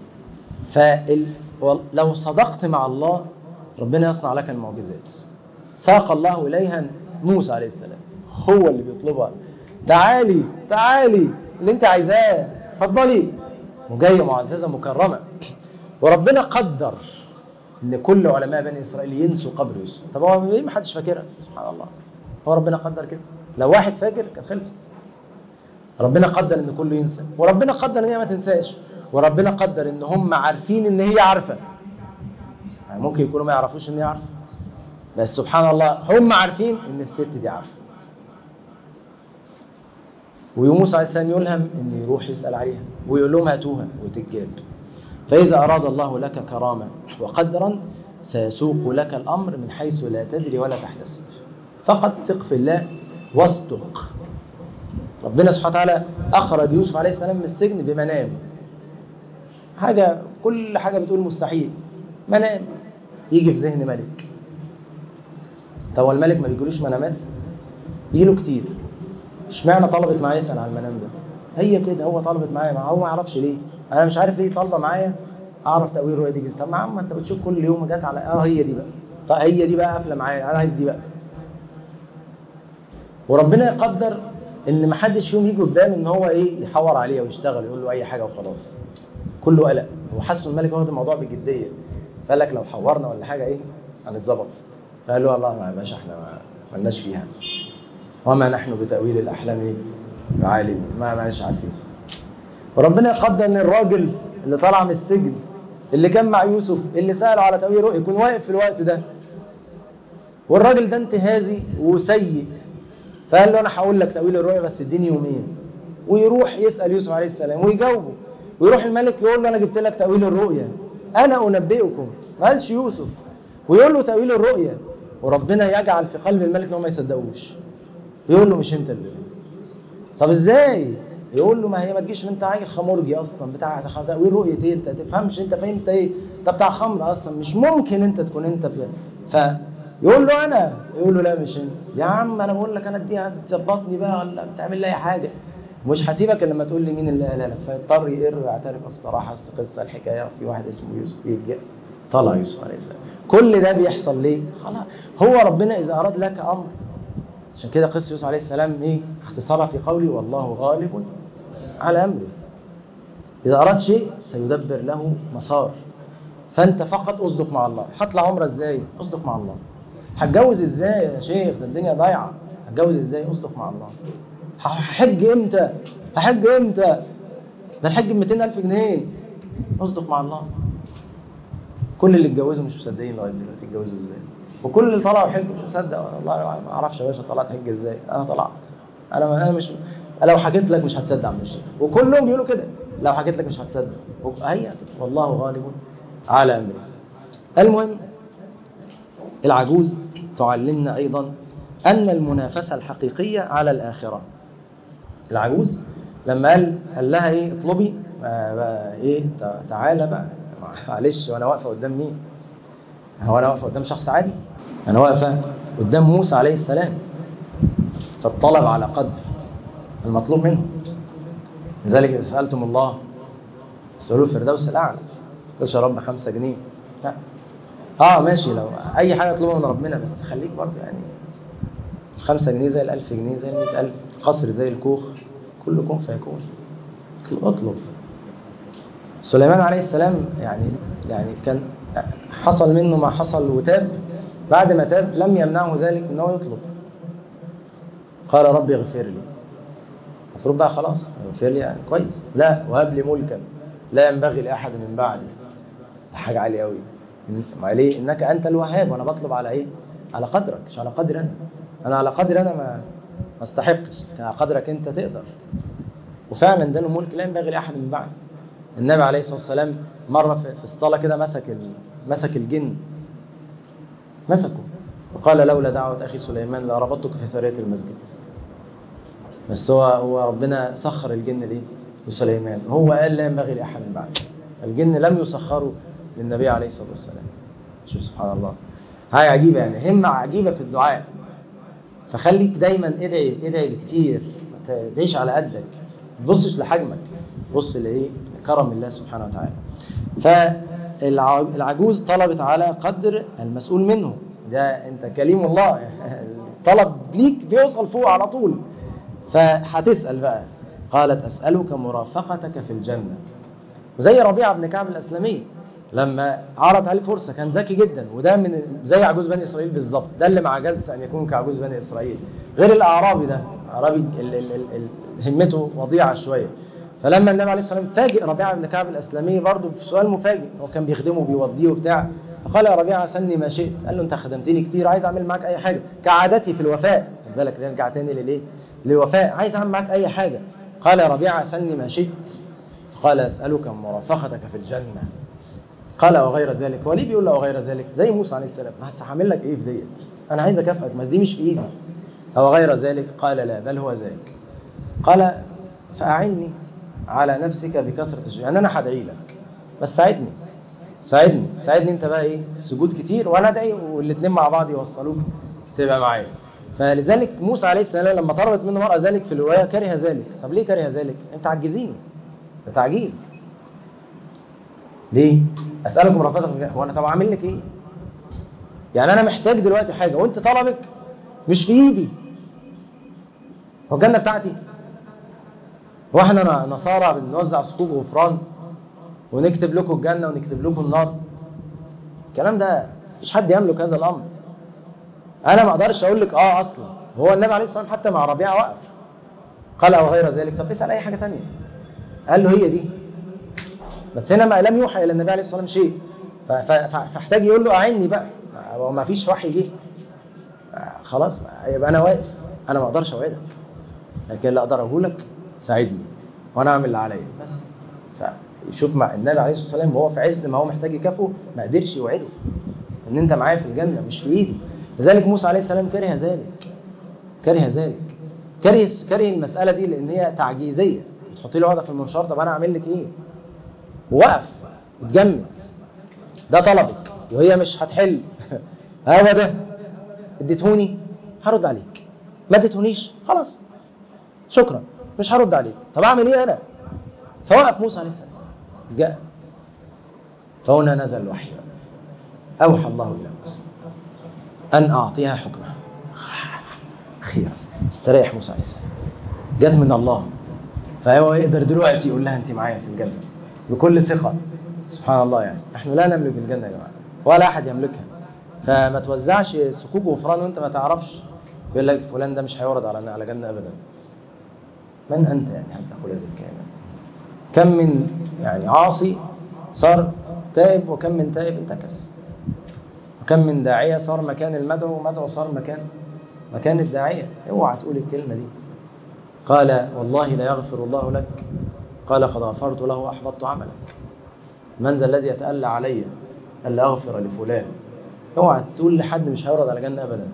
فلو صدقت مع الله ربنا يصنع لك المعجزات ساق الله إليها موسى عليه السلام هو اللي بيطلبها تعالي تعالي اللي انت عايزاه اتفضلي وجايه معززه مكرمه وربنا قدر ان كل علماء بني اسرائيل ينسوا قبر يوسف طب هو ليه ما حدش فاكرها سبحان الله هو ربنا قدر كده لو واحد فاكر كان خلصت ربنا قدر ان كله ينسى وربنا قدر ان هي ما تنساش وربنا قدر ان هم عارفين ان هي عارفه يعني ممكن يكونوا ما يعرفوش ان هي عارفه بس سبحان الله هم عارفين ان الست دي عارفه وموسى عليه السلام يلهم ان يروح يسال عليها ويقول لهم هاتوها وتتجاب فاذا اراد الله لك كرامه وقدرا سيسوق لك الامر من حيث لا تدري ولا تحتسب فقط ثق في الله واصدق ربنا سبحانه وتعالى اخرج يوسف عليه السلام من السجن بمنام حاجه كل حاجه بتقول مستحيل منام يجي في ذهن ملك طب هو الملك ما بيجيلوش منامات يجي له كتير اشمعنى طلبت معايا يسال عن المنام ده هي كده هو طلبت معايا ما هو ما يعرفش ليه انا مش عارف ليه طالبه معايا اعرف تاويل الرؤيه دي طب ما عم انت بتشوف كل يوم جت على اه هي دي بقى طب هي دي بقى قافله معايا انا عايز دي بقى وربنا يقدر ان ما حدش فيهم يجي قدام ان هو ايه يحور عليه ويشتغل يقول له اي حاجه وخلاص كله قلق هو حس الملك واخد الموضوع بجديه فقال لك لو حورنا ولا حاجه ايه هنتظبط فقال له والله ما يا باشا احنا ما مالناش فيها وما نحن بتاويل الاحلام ايه بعالم ما مالناش عارفين وربنا يقدر ان الراجل اللي طالع من السجن اللي كان مع يوسف اللي ساله على تاويل رؤيه يكون واقف في الوقت ده والراجل ده انتهازي وسيء فقال له انا هقول لك تاويل الرؤيا بس اديني يومين ويروح يسال يوسف عليه السلام ويجاوبه ويروح الملك يقول له انا جبت لك تاويل الرؤيا انا انبئكم ما قالش يوسف ويقول له تاويل الرؤيا وربنا يجعل في قلب الملك ان هو ما يصدقوش يقول له مش انت اللي طب ازاي يقول له ما هي ما تجيش من انت عيل خمرجي اصلا بتاع تاويل رؤيه ايه انت تفهمش انت فهمت ايه انت بتاع خمر اصلا مش ممكن انت تكون انت في ف يقول له انا يقول له لا مش انت يا عم انا بقول لك انا دي هتظبطني بقى ولا بتعمل لي اي حاجه مش هسيبك الا لما تقول لي مين اللي قالها لك فيضطر يقر ويعترف الصراحه القصه الحكايه في واحد اسمه يوسف يلجأ طلع يوسف عليه السلام كل ده بيحصل ليه؟ خلاص هو ربنا اذا اراد لك امر عشان كده قصه يوسف عليه السلام ايه؟ اختصارها في قولي والله غالب على امره اذا اراد شيء سيدبر له مسار فانت فقط اصدق مع الله هطلع عمره ازاي؟ اصدق مع الله هتجوز ازاي يا شيخ ده الدنيا ضايعه هتجوز ازاي اصدق مع الله هحج امتى هحج امتى ده الحج ب 200000 جنيه اصدق مع الله كل اللي اتجوزوا مش مصدقين لغايه دلوقتي اتجوزوا ازاي وكل اللي طلعوا حج مش مصدق والله ما اعرفش يا باشا طلعت حج ازاي انا طلعت انا انا مش لو حكيت لك مش هتصدق عم الشيخ وكلهم بيقولوا كده لو حكيت لك مش هتصدق هي والله غالب على امره المهم العجوز تعلمنا أيضا أن المنافسة الحقيقية على الآخرة العجوز لما قال قال لها إيه اطلبي بقى إيه تعالى بقى معلش وأنا واقفة قدام مين هو أنا واقفة قدام شخص عادي أنا واقفة قدام موسى عليه السلام فالطلب على قدر المطلوب منه لذلك إذا سألتم الله اسألوا الفردوس الأعلى قلت يا رب خمسة جنيه لا اه ماشي لو اي حاجه اطلبها من ربنا بس خليك برضه يعني خمسة جنيه زي الألف جنيه زي المئة ألف قصر زي الكوخ كل كون فيكون اطلب سليمان عليه السلام يعني يعني كان حصل منه ما حصل وتاب بعد ما تاب لم يمنعه ذلك ان هو يطلب قال ربي اغفر لي المفروض بقى خلاص اغفر لي يعني كويس لا وهب لي ملكا لا ينبغي لاحد من بعدي حاجه عاليه قوي ما ليه انك انت الوهاب وانا بطلب على ايه على قدرك مش على قدر انا انا على قدر انا ما ما استحقش على قدرك انت تقدر وفعلا ده الملك لا ينبغي لاحد من بعد النبي عليه الصلاه والسلام مره في الصلاه كده مسك مسك الجن مسكه وقال لولا دعوه اخي سليمان لربطتك في سريه المسجد بس هو هو ربنا سخر الجن ليه لسليمان هو قال لا ينبغي لاحد من بعد الجن لم يسخروا للنبي عليه الصلاه والسلام شوف سبحان الله هاي عجيبه يعني همه عجيبه في الدعاء فخليك دايما ادعي ادعي بكتير ما تدعيش على قدك ما تبصش لحجمك بص لايه لكرم الله سبحانه وتعالى فالعجوز طلبت على قدر المسؤول منه ده انت كليم الله طلب ليك بيوصل فوق على طول فهتسال بقى قالت اسالك مرافقتك في الجنه وزي ربيعه بن كعب الاسلمي لما عرض عليه فرصه كان ذكي جدا وده من زي عجوز بني اسرائيل بالظبط ده اللي ما عجزش ان يكون كعجوز بني اسرائيل غير الاعرابي ده اعرابي ال ال ال ال همته وضيعه شويه فلما النبي عليه الصلاه والسلام فاجئ ربيعه بن كعب الاسلمي برضه في سؤال مفاجئ هو كان بيخدمه وبيوضيه وبتاع فقال يا ربيعه سلني ما شئت قال له انت خدمتني كتير عايز اعمل معاك اي حاجه كعادتي في الوفاء خد بالك نرجع تاني للايه للوفاء عايز اعمل معاك اي حاجه قال يا ربيعه سلني ما شئت قال اسالك مرافقتك في الجنه قال وغير ذلك هو ليه بيقول له وغير ذلك زي موسى عليه السلام ما هعمل لك ايه في ديت انا عايز اكافئك ما دي مش في ايدي او غير ذلك قال لا بل هو ذلك قال فاعني على نفسك بكثره السجود يعني انا هدعي لك بس ساعدني ساعدني ساعدني انت بقى ايه سجود كتير وانا ادعي والاثنين مع بعض يوصلوك تبقى معايا فلذلك موسى عليه السلام لما طلبت منه مرأة ذلك في الرواية كره ذلك طب ليه كره ذلك انت عجزين ده تعجيز ليه اسالكم رفضك هو انا طب اعمل لك ايه يعني انا محتاج دلوقتي حاجه وانت طلبك مش في ايدي هو الجنه بتاعتي هو احنا نصارى بنوزع صكوك غفران ونكتب لكم الجنه ونكتب لكم النار الكلام ده مش حد يملك هذا الامر انا ما اقدرش اقول لك اه اصلا هو النبي عليه الصلاه والسلام حتى مع ربيعه وقف قال او غير ذلك طب اسال اي حاجه ثانيه قال له هي دي بس هنا ما لم يوحى الى النبي عليه الصلاه والسلام شيء فاحتاج يقول له اعني بقى هو ما فيش وحي جه خلاص يبقى انا واقف انا ما اقدرش اوعدك لكن اللي اقدر اقول لك ساعدني وانا اعمل اللي عليا بس فشوف مع النبي عليه الصلاه والسلام وهو في عز ما هو محتاج يكافئه ما قدرش يوعده ان انت معايا في الجنه مش في ايدي لذلك موسى عليه السلام كره ذلك كره ذلك كره كره المساله دي لان هي تعجيزيه تحطي له وضع في المنشار طب انا اعمل لك ايه وقف اتجمد ده طلبك وهي مش هتحل هو ده اديتهوني هرد عليك ما اديتهونيش خلاص شكرا مش هرد عليك طب اعمل ايه انا فوقف موسى عليه السلام جاء فهنا نزل الوحي اوحى الله الى موسى ان اعطيها حكمها خيرا استريح موسى عليه السلام جت من الله فهو يقدر دلوقتي يقول لها انت معايا في الجنه بكل ثقه سبحان الله يعني احنا لا نملك الجنه يا جماعه ولا احد يملكها فما توزعش سكوك وفران وانت ما تعرفش يقول لك فلان ده مش هيورد على على جنه ابدا من انت يعني حتى تقول هذه الكلمات كم من يعني عاصي صار تائب وكم من تائب انتكس وكم من داعيه صار مكان المدعو ومدعو صار مكان مكان الداعيه اوعى تقول الكلمه دي قال والله لا يغفر الله لك قال قد غفرت له واحبطت عملك من ذا الذي يتألى علي ألا أغفر لفلان اوعى تقول لحد مش هيورد على جنة أبدا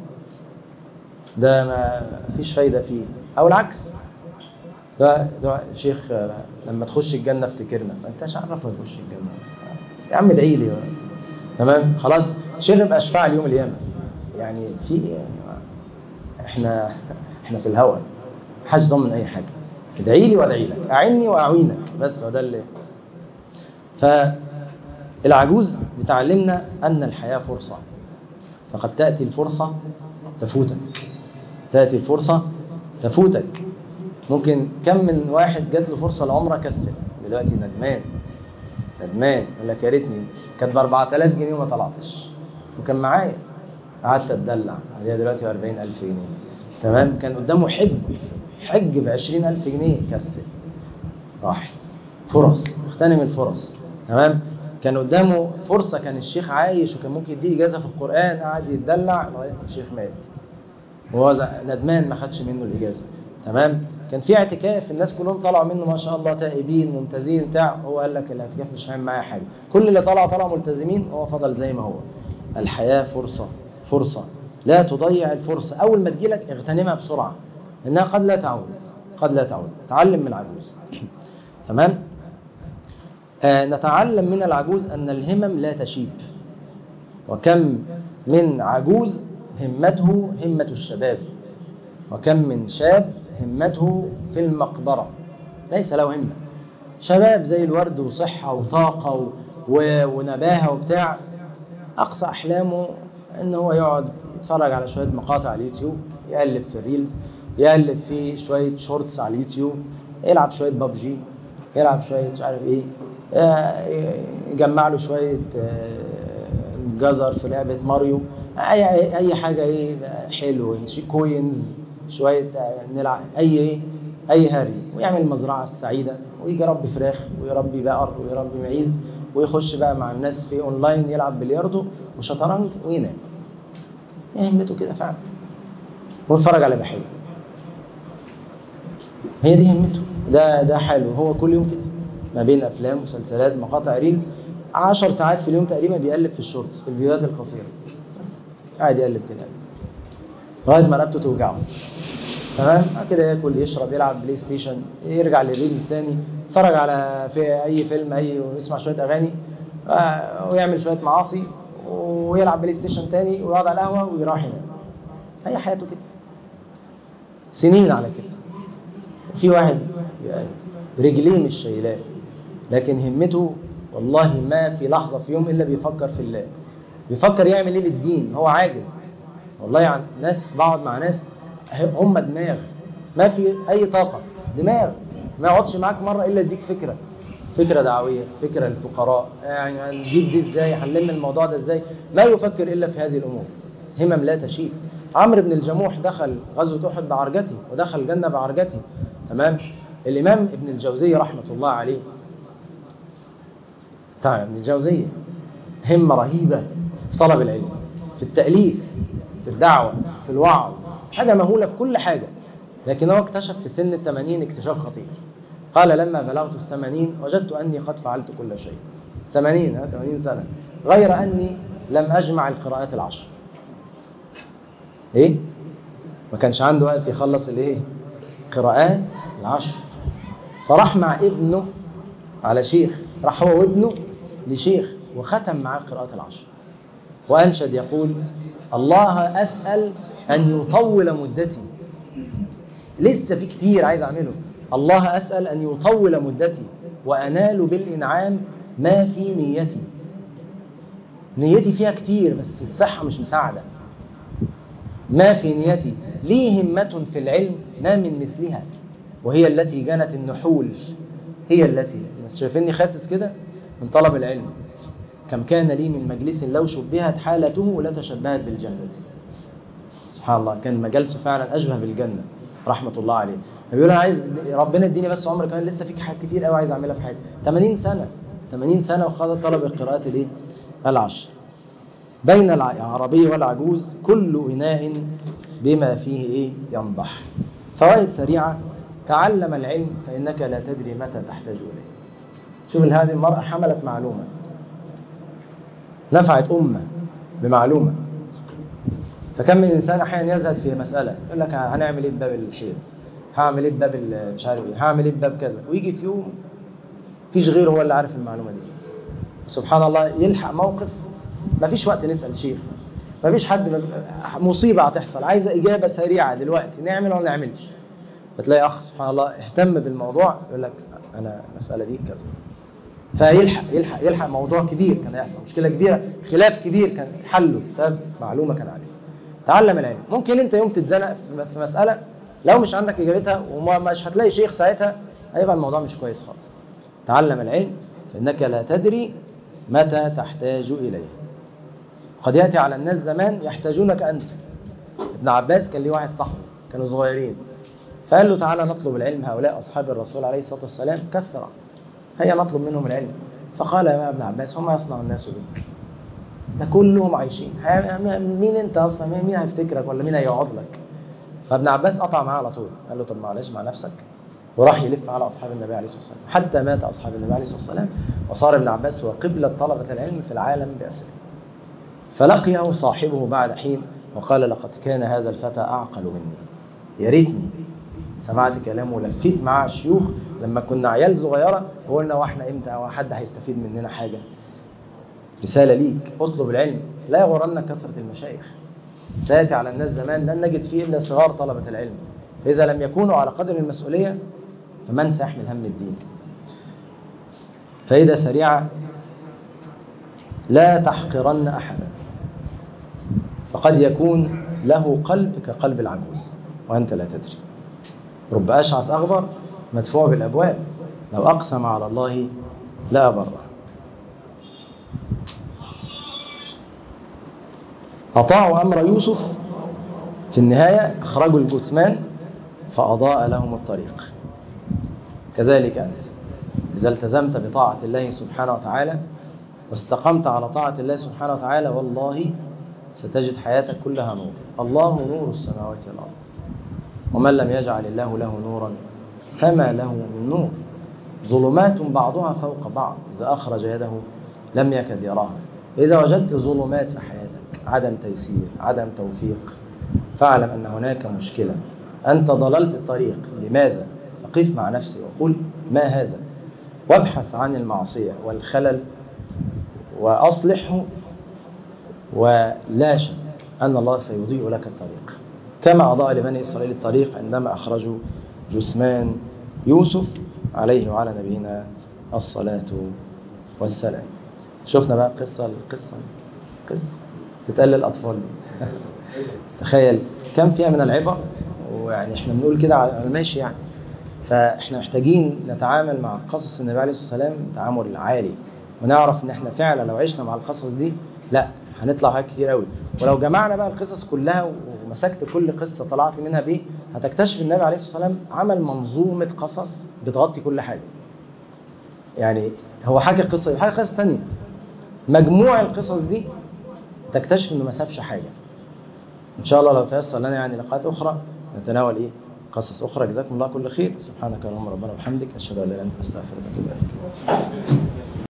ده ما فيش فايدة فيه أو العكس ده, ده شيخ لما تخش الجنة افتكرنا ما انتش عارف تخش الجنة يا عم ادعي لي تمام خلاص شيخ يبقى اشفع اليوم القيامة يعني في احنا احنا في الهوى محدش ضمن اي حاجة ادعي لي وادعي لك اعني واعينك بس هو ده اللي فالعجوز بتعلمنا أن الحياة فرصة فقد تأتي الفرصة تفوتك تأتي الفرصة تفوتك ممكن كم من واحد جات له فرصة العمرة كسل دلوقتي ندمان ندمان يقول لك يا ريتني كانت ب 4000 جنيه وما طلعتش وكان معايا قعدت اتدلع هي دلوقتي ب 40000 جنيه تمام كان قدامه حج حج ب 20000 جنيه كسل راحت فرص اغتنم الفرص تمام كان قدامه فرصه كان الشيخ عايش وكان ممكن يديه اجازه في القران قعد يتدلع لغايه الشيخ مات وهو ندمان ما خدش منه الاجازه تمام كان في اعتكاف الناس كلهم طلعوا منه ما شاء الله تائبين ممتازين بتاع هو قال لك الاعتكاف مش هيعمل معايا حاجه كل اللي طلعوا طلعوا ملتزمين هو فضل زي ما هو الحياه فرصه فرصه لا تضيع الفرصه اول ما تجيلك اغتنمها بسرعه انها قد لا تعود قد لا تعود تعلم من العجوز تمام آه نتعلم من العجوز أن الهمم لا تشيب وكم من عجوز همته همة الشباب وكم من شاب همته في المقبرة ليس له همة شباب زي الورد وصحة وطاقة و... و... ونباهة وبتاع أقصى أحلامه إن هو يقعد يتفرج على شوية مقاطع على اليوتيوب يقلب في الريلز يقلب في شوية شورتس على اليوتيوب يلعب شوية ببجي يلعب شوية مش عارف ايه يجمع له شوية جزر في لعبة ماريو أي أي حاجة إيه حلو كوينز شوية نلعب أي إيه أي هاري ويعمل المزرعة السعيدة ويجي يربي فراخ ويربي بقر ويربي معيز ويخش بقى مع الناس في أونلاين يلعب بلياردو وشطرنج وينام همته كده فعلا ويتفرج على بحير هي دي همته ده ده حاله هو كل يوم كده ما بين افلام مسلسلات مقاطع ريلز 10 ساعات في اليوم تقريبا بيقلب في الشورتس في الفيديوهات القصيره قاعد يقلب كده لغايه ما رقبته توجعه تمام كده ياكل يشرب يلعب بلاي ستيشن يرجع للريلز تاني يتفرج على في اي فيلم اي ويسمع شويه اغاني ويعمل شويه معاصي ويلعب بلاي ستيشن تاني ويقعد على القهوه ويروح ينام هي حياته كده سنين على كده في واحد رجليه مش شايلاه لكن همته والله ما في لحظة في يوم إلا بيفكر في الله بيفكر يعمل إيه للدين هو عاجز والله يعني ناس بقعد مع ناس هم دماغ ما في أي طاقة دماغ ما يقعدش معاك مرة إلا يديك فكرة فكرة دعوية فكرة للفقراء يعني هنجيب دي ازاي هنلم الموضوع ده ازاي ما يفكر إلا في هذه الأمور همم لا تشيل عمرو بن الجموح دخل غزوة أحد بعرجته ودخل الجنة بعرجته تمام الإمام ابن الجوزية رحمة الله عليه تعالى ابن الجوزية همة رهيبة في طلب العلم في التأليف في الدعوة في الوعظ حاجة مهولة في كل حاجة لكن هو اكتشف في سن الثمانين اكتشاف خطير قال لما بلغت الثمانين وجدت أني قد فعلت كل شيء ثمانين ها ثمانين سنة غير أني لم أجمع القراءات العشر إيه؟ ما كانش عنده وقت يخلص الإيه؟ قراءات العشر فراح مع ابنه على شيخ راح هو وابنه لشيخ وختم معاه قراءات العشر وأنشد يقول الله أسأل أن يطول مدتي لسه في كتير عايز أعمله الله أسأل أن يطول مدتي وأنال بالإنعام ما في نيتي نيتي فيها كتير بس الصحة مش مساعدة ما في نيتي لي همة في العلم ما من مثلها وهي التي جنت النحول هي التي شايفيني خاسس كده من طلب العلم كم كان لي من مجلس لو شبهت حالته لتشبهت بالجنة سبحان الله كان مجالسه فعلا أشبه بالجنة رحمة الله عليه بيقول انا عايز ربنا يديني بس عمر كمان لسه فيك حاجات كتير قوي عايز اعملها في حياتي 80 سنة 80 سنة وخد طلب القراءات الايه العشر بين العربي والعجوز كل إناء بما فيه ايه ينضح فوائد سريعة تعلم العلم فإنك لا تدري متى تحتاج إليه شوف هذه المرأة حملت معلومة نفعت أمة بمعلومة فكم من إنسان أحيانا يزهد في مسألة يقول لك هنعمل إيه بباب الحيض هعمل إيه بباب مش عارف إيه هعمل إيه بباب كذا ويجي في يوم فيش غيره هو اللي عارف المعلومة دي سبحان الله يلحق موقف ما فيش وقت نسأل شيخ ما فيش حد مصيبة هتحصل عايزة إجابة سريعة دلوقتي نعمل ولا نعملش فتلاقي أخ سبحان الله اهتم بالموضوع يقول لك أنا المسألة دي كذا فيلحق يلحق يلحق موضوع كبير كان يحصل مشكلة كبيرة خلاف كبير كان حله بسبب معلومة كان عارفها تعلم العلم ممكن انت يوم تتزنق في مسألة لو مش عندك اجابتها ومش هتلاقي شيخ ساعتها هيبقى الموضوع مش كويس خالص تعلم العلم فإنك لا تدري متى تحتاج إليه قد يأتي على الناس زمان يحتاجونك أنت ابن عباس كان ليه واحد صاحبه كانوا صغيرين فقال له تعالى نطلب العلم هؤلاء أصحاب الرسول عليه الصلاة والسلام كثرة هيا نطلب منهم العلم فقال يا ابن عباس هم يصنع الناس بك ده كلهم عايشين مين انت اصلا مين هيفتكرك ولا مين هيقعد لك فابن عباس قطع معاه على طول قال له طب معلش مع نفسك وراح يلف على اصحاب النبي عليه الصلاه والسلام حتى مات اصحاب النبي عليه الصلاه والسلام وصار ابن عباس هو قبله طلبه العلم في العالم باسره فلقيه صاحبه بعد حين وقال لقد كان هذا الفتى اعقل مني يا ريتني سمعت كلامه ولفيت معاه الشيوخ لما كنا عيال صغيره وقلنا واحنا امتى او حد هيستفيد مننا حاجه رسالة ليك اطلب العلم لا يغرنك كثرة المشايخ سيأتي على الناس زمان لن نجد فيه إلا صغار طلبة العلم فإذا لم يكونوا على قدر المسؤولية فمن سيحمل هم الدين فإذا سريعة لا تحقرن أحدا فقد يكون له قلب كقلب العجوز وأنت لا تدري رب أشعث أغبر مدفوع بالأبواب لو أقسم على الله لا أبره أطاعوا أمر يوسف في النهاية أخرجوا الجثمان فأضاء لهم الطريق كذلك أنت إذا التزمت بطاعة الله سبحانه وتعالى واستقمت على طاعة الله سبحانه وتعالى والله ستجد حياتك كلها نور الله نور السماوات والأرض ومن لم يجعل الله له نورا فما له من نور ظلمات بعضها فوق بعض إذا أخرج يده لم يكد يراها إذا وجدت ظلمات في حياتك عدم تيسير عدم توفيق فاعلم أن هناك مشكلة أنت ضللت الطريق لماذا؟ فقف مع نفسي وقل ما هذا وابحث عن المعصية والخلل وأصلحه ولا شك أن الله سيضيء لك الطريق كما أضاء لبني إسرائيل الطريق عندما أخرجوا جثمان يوسف عليه وعلى نبينا الصلاة والسلام شفنا بقى قصة القصة قصة تتقال للأطفال تخيل كم فيها من العبر ويعني احنا بنقول كده على الماشي يعني فاحنا محتاجين نتعامل مع قصص النبي عليه الصلاه والسلام تعامل عالي ونعرف ان احنا فعلا لو عشنا مع القصص دي لا هنطلع حاجات كتير قوي ولو جمعنا بقى القصص كلها ومسكت كل قصه طلعت منها بيه هتكتشف النبي عليه الصلاه والسلام عمل منظومه قصص بتغطي كل حاجه يعني هو حكى قصه حكى قصه ثانيه مجموع القصص دي تكتشف انه ما سابش حاجه ان شاء الله لو تيسر لنا يعني لقاءات اخرى نتناول ايه قصص اخرى جزاكم الله كل خير سبحانك اللهم ربنا وبحمدك اشهد ان لا اله الا انت استغفرك واتوب اليك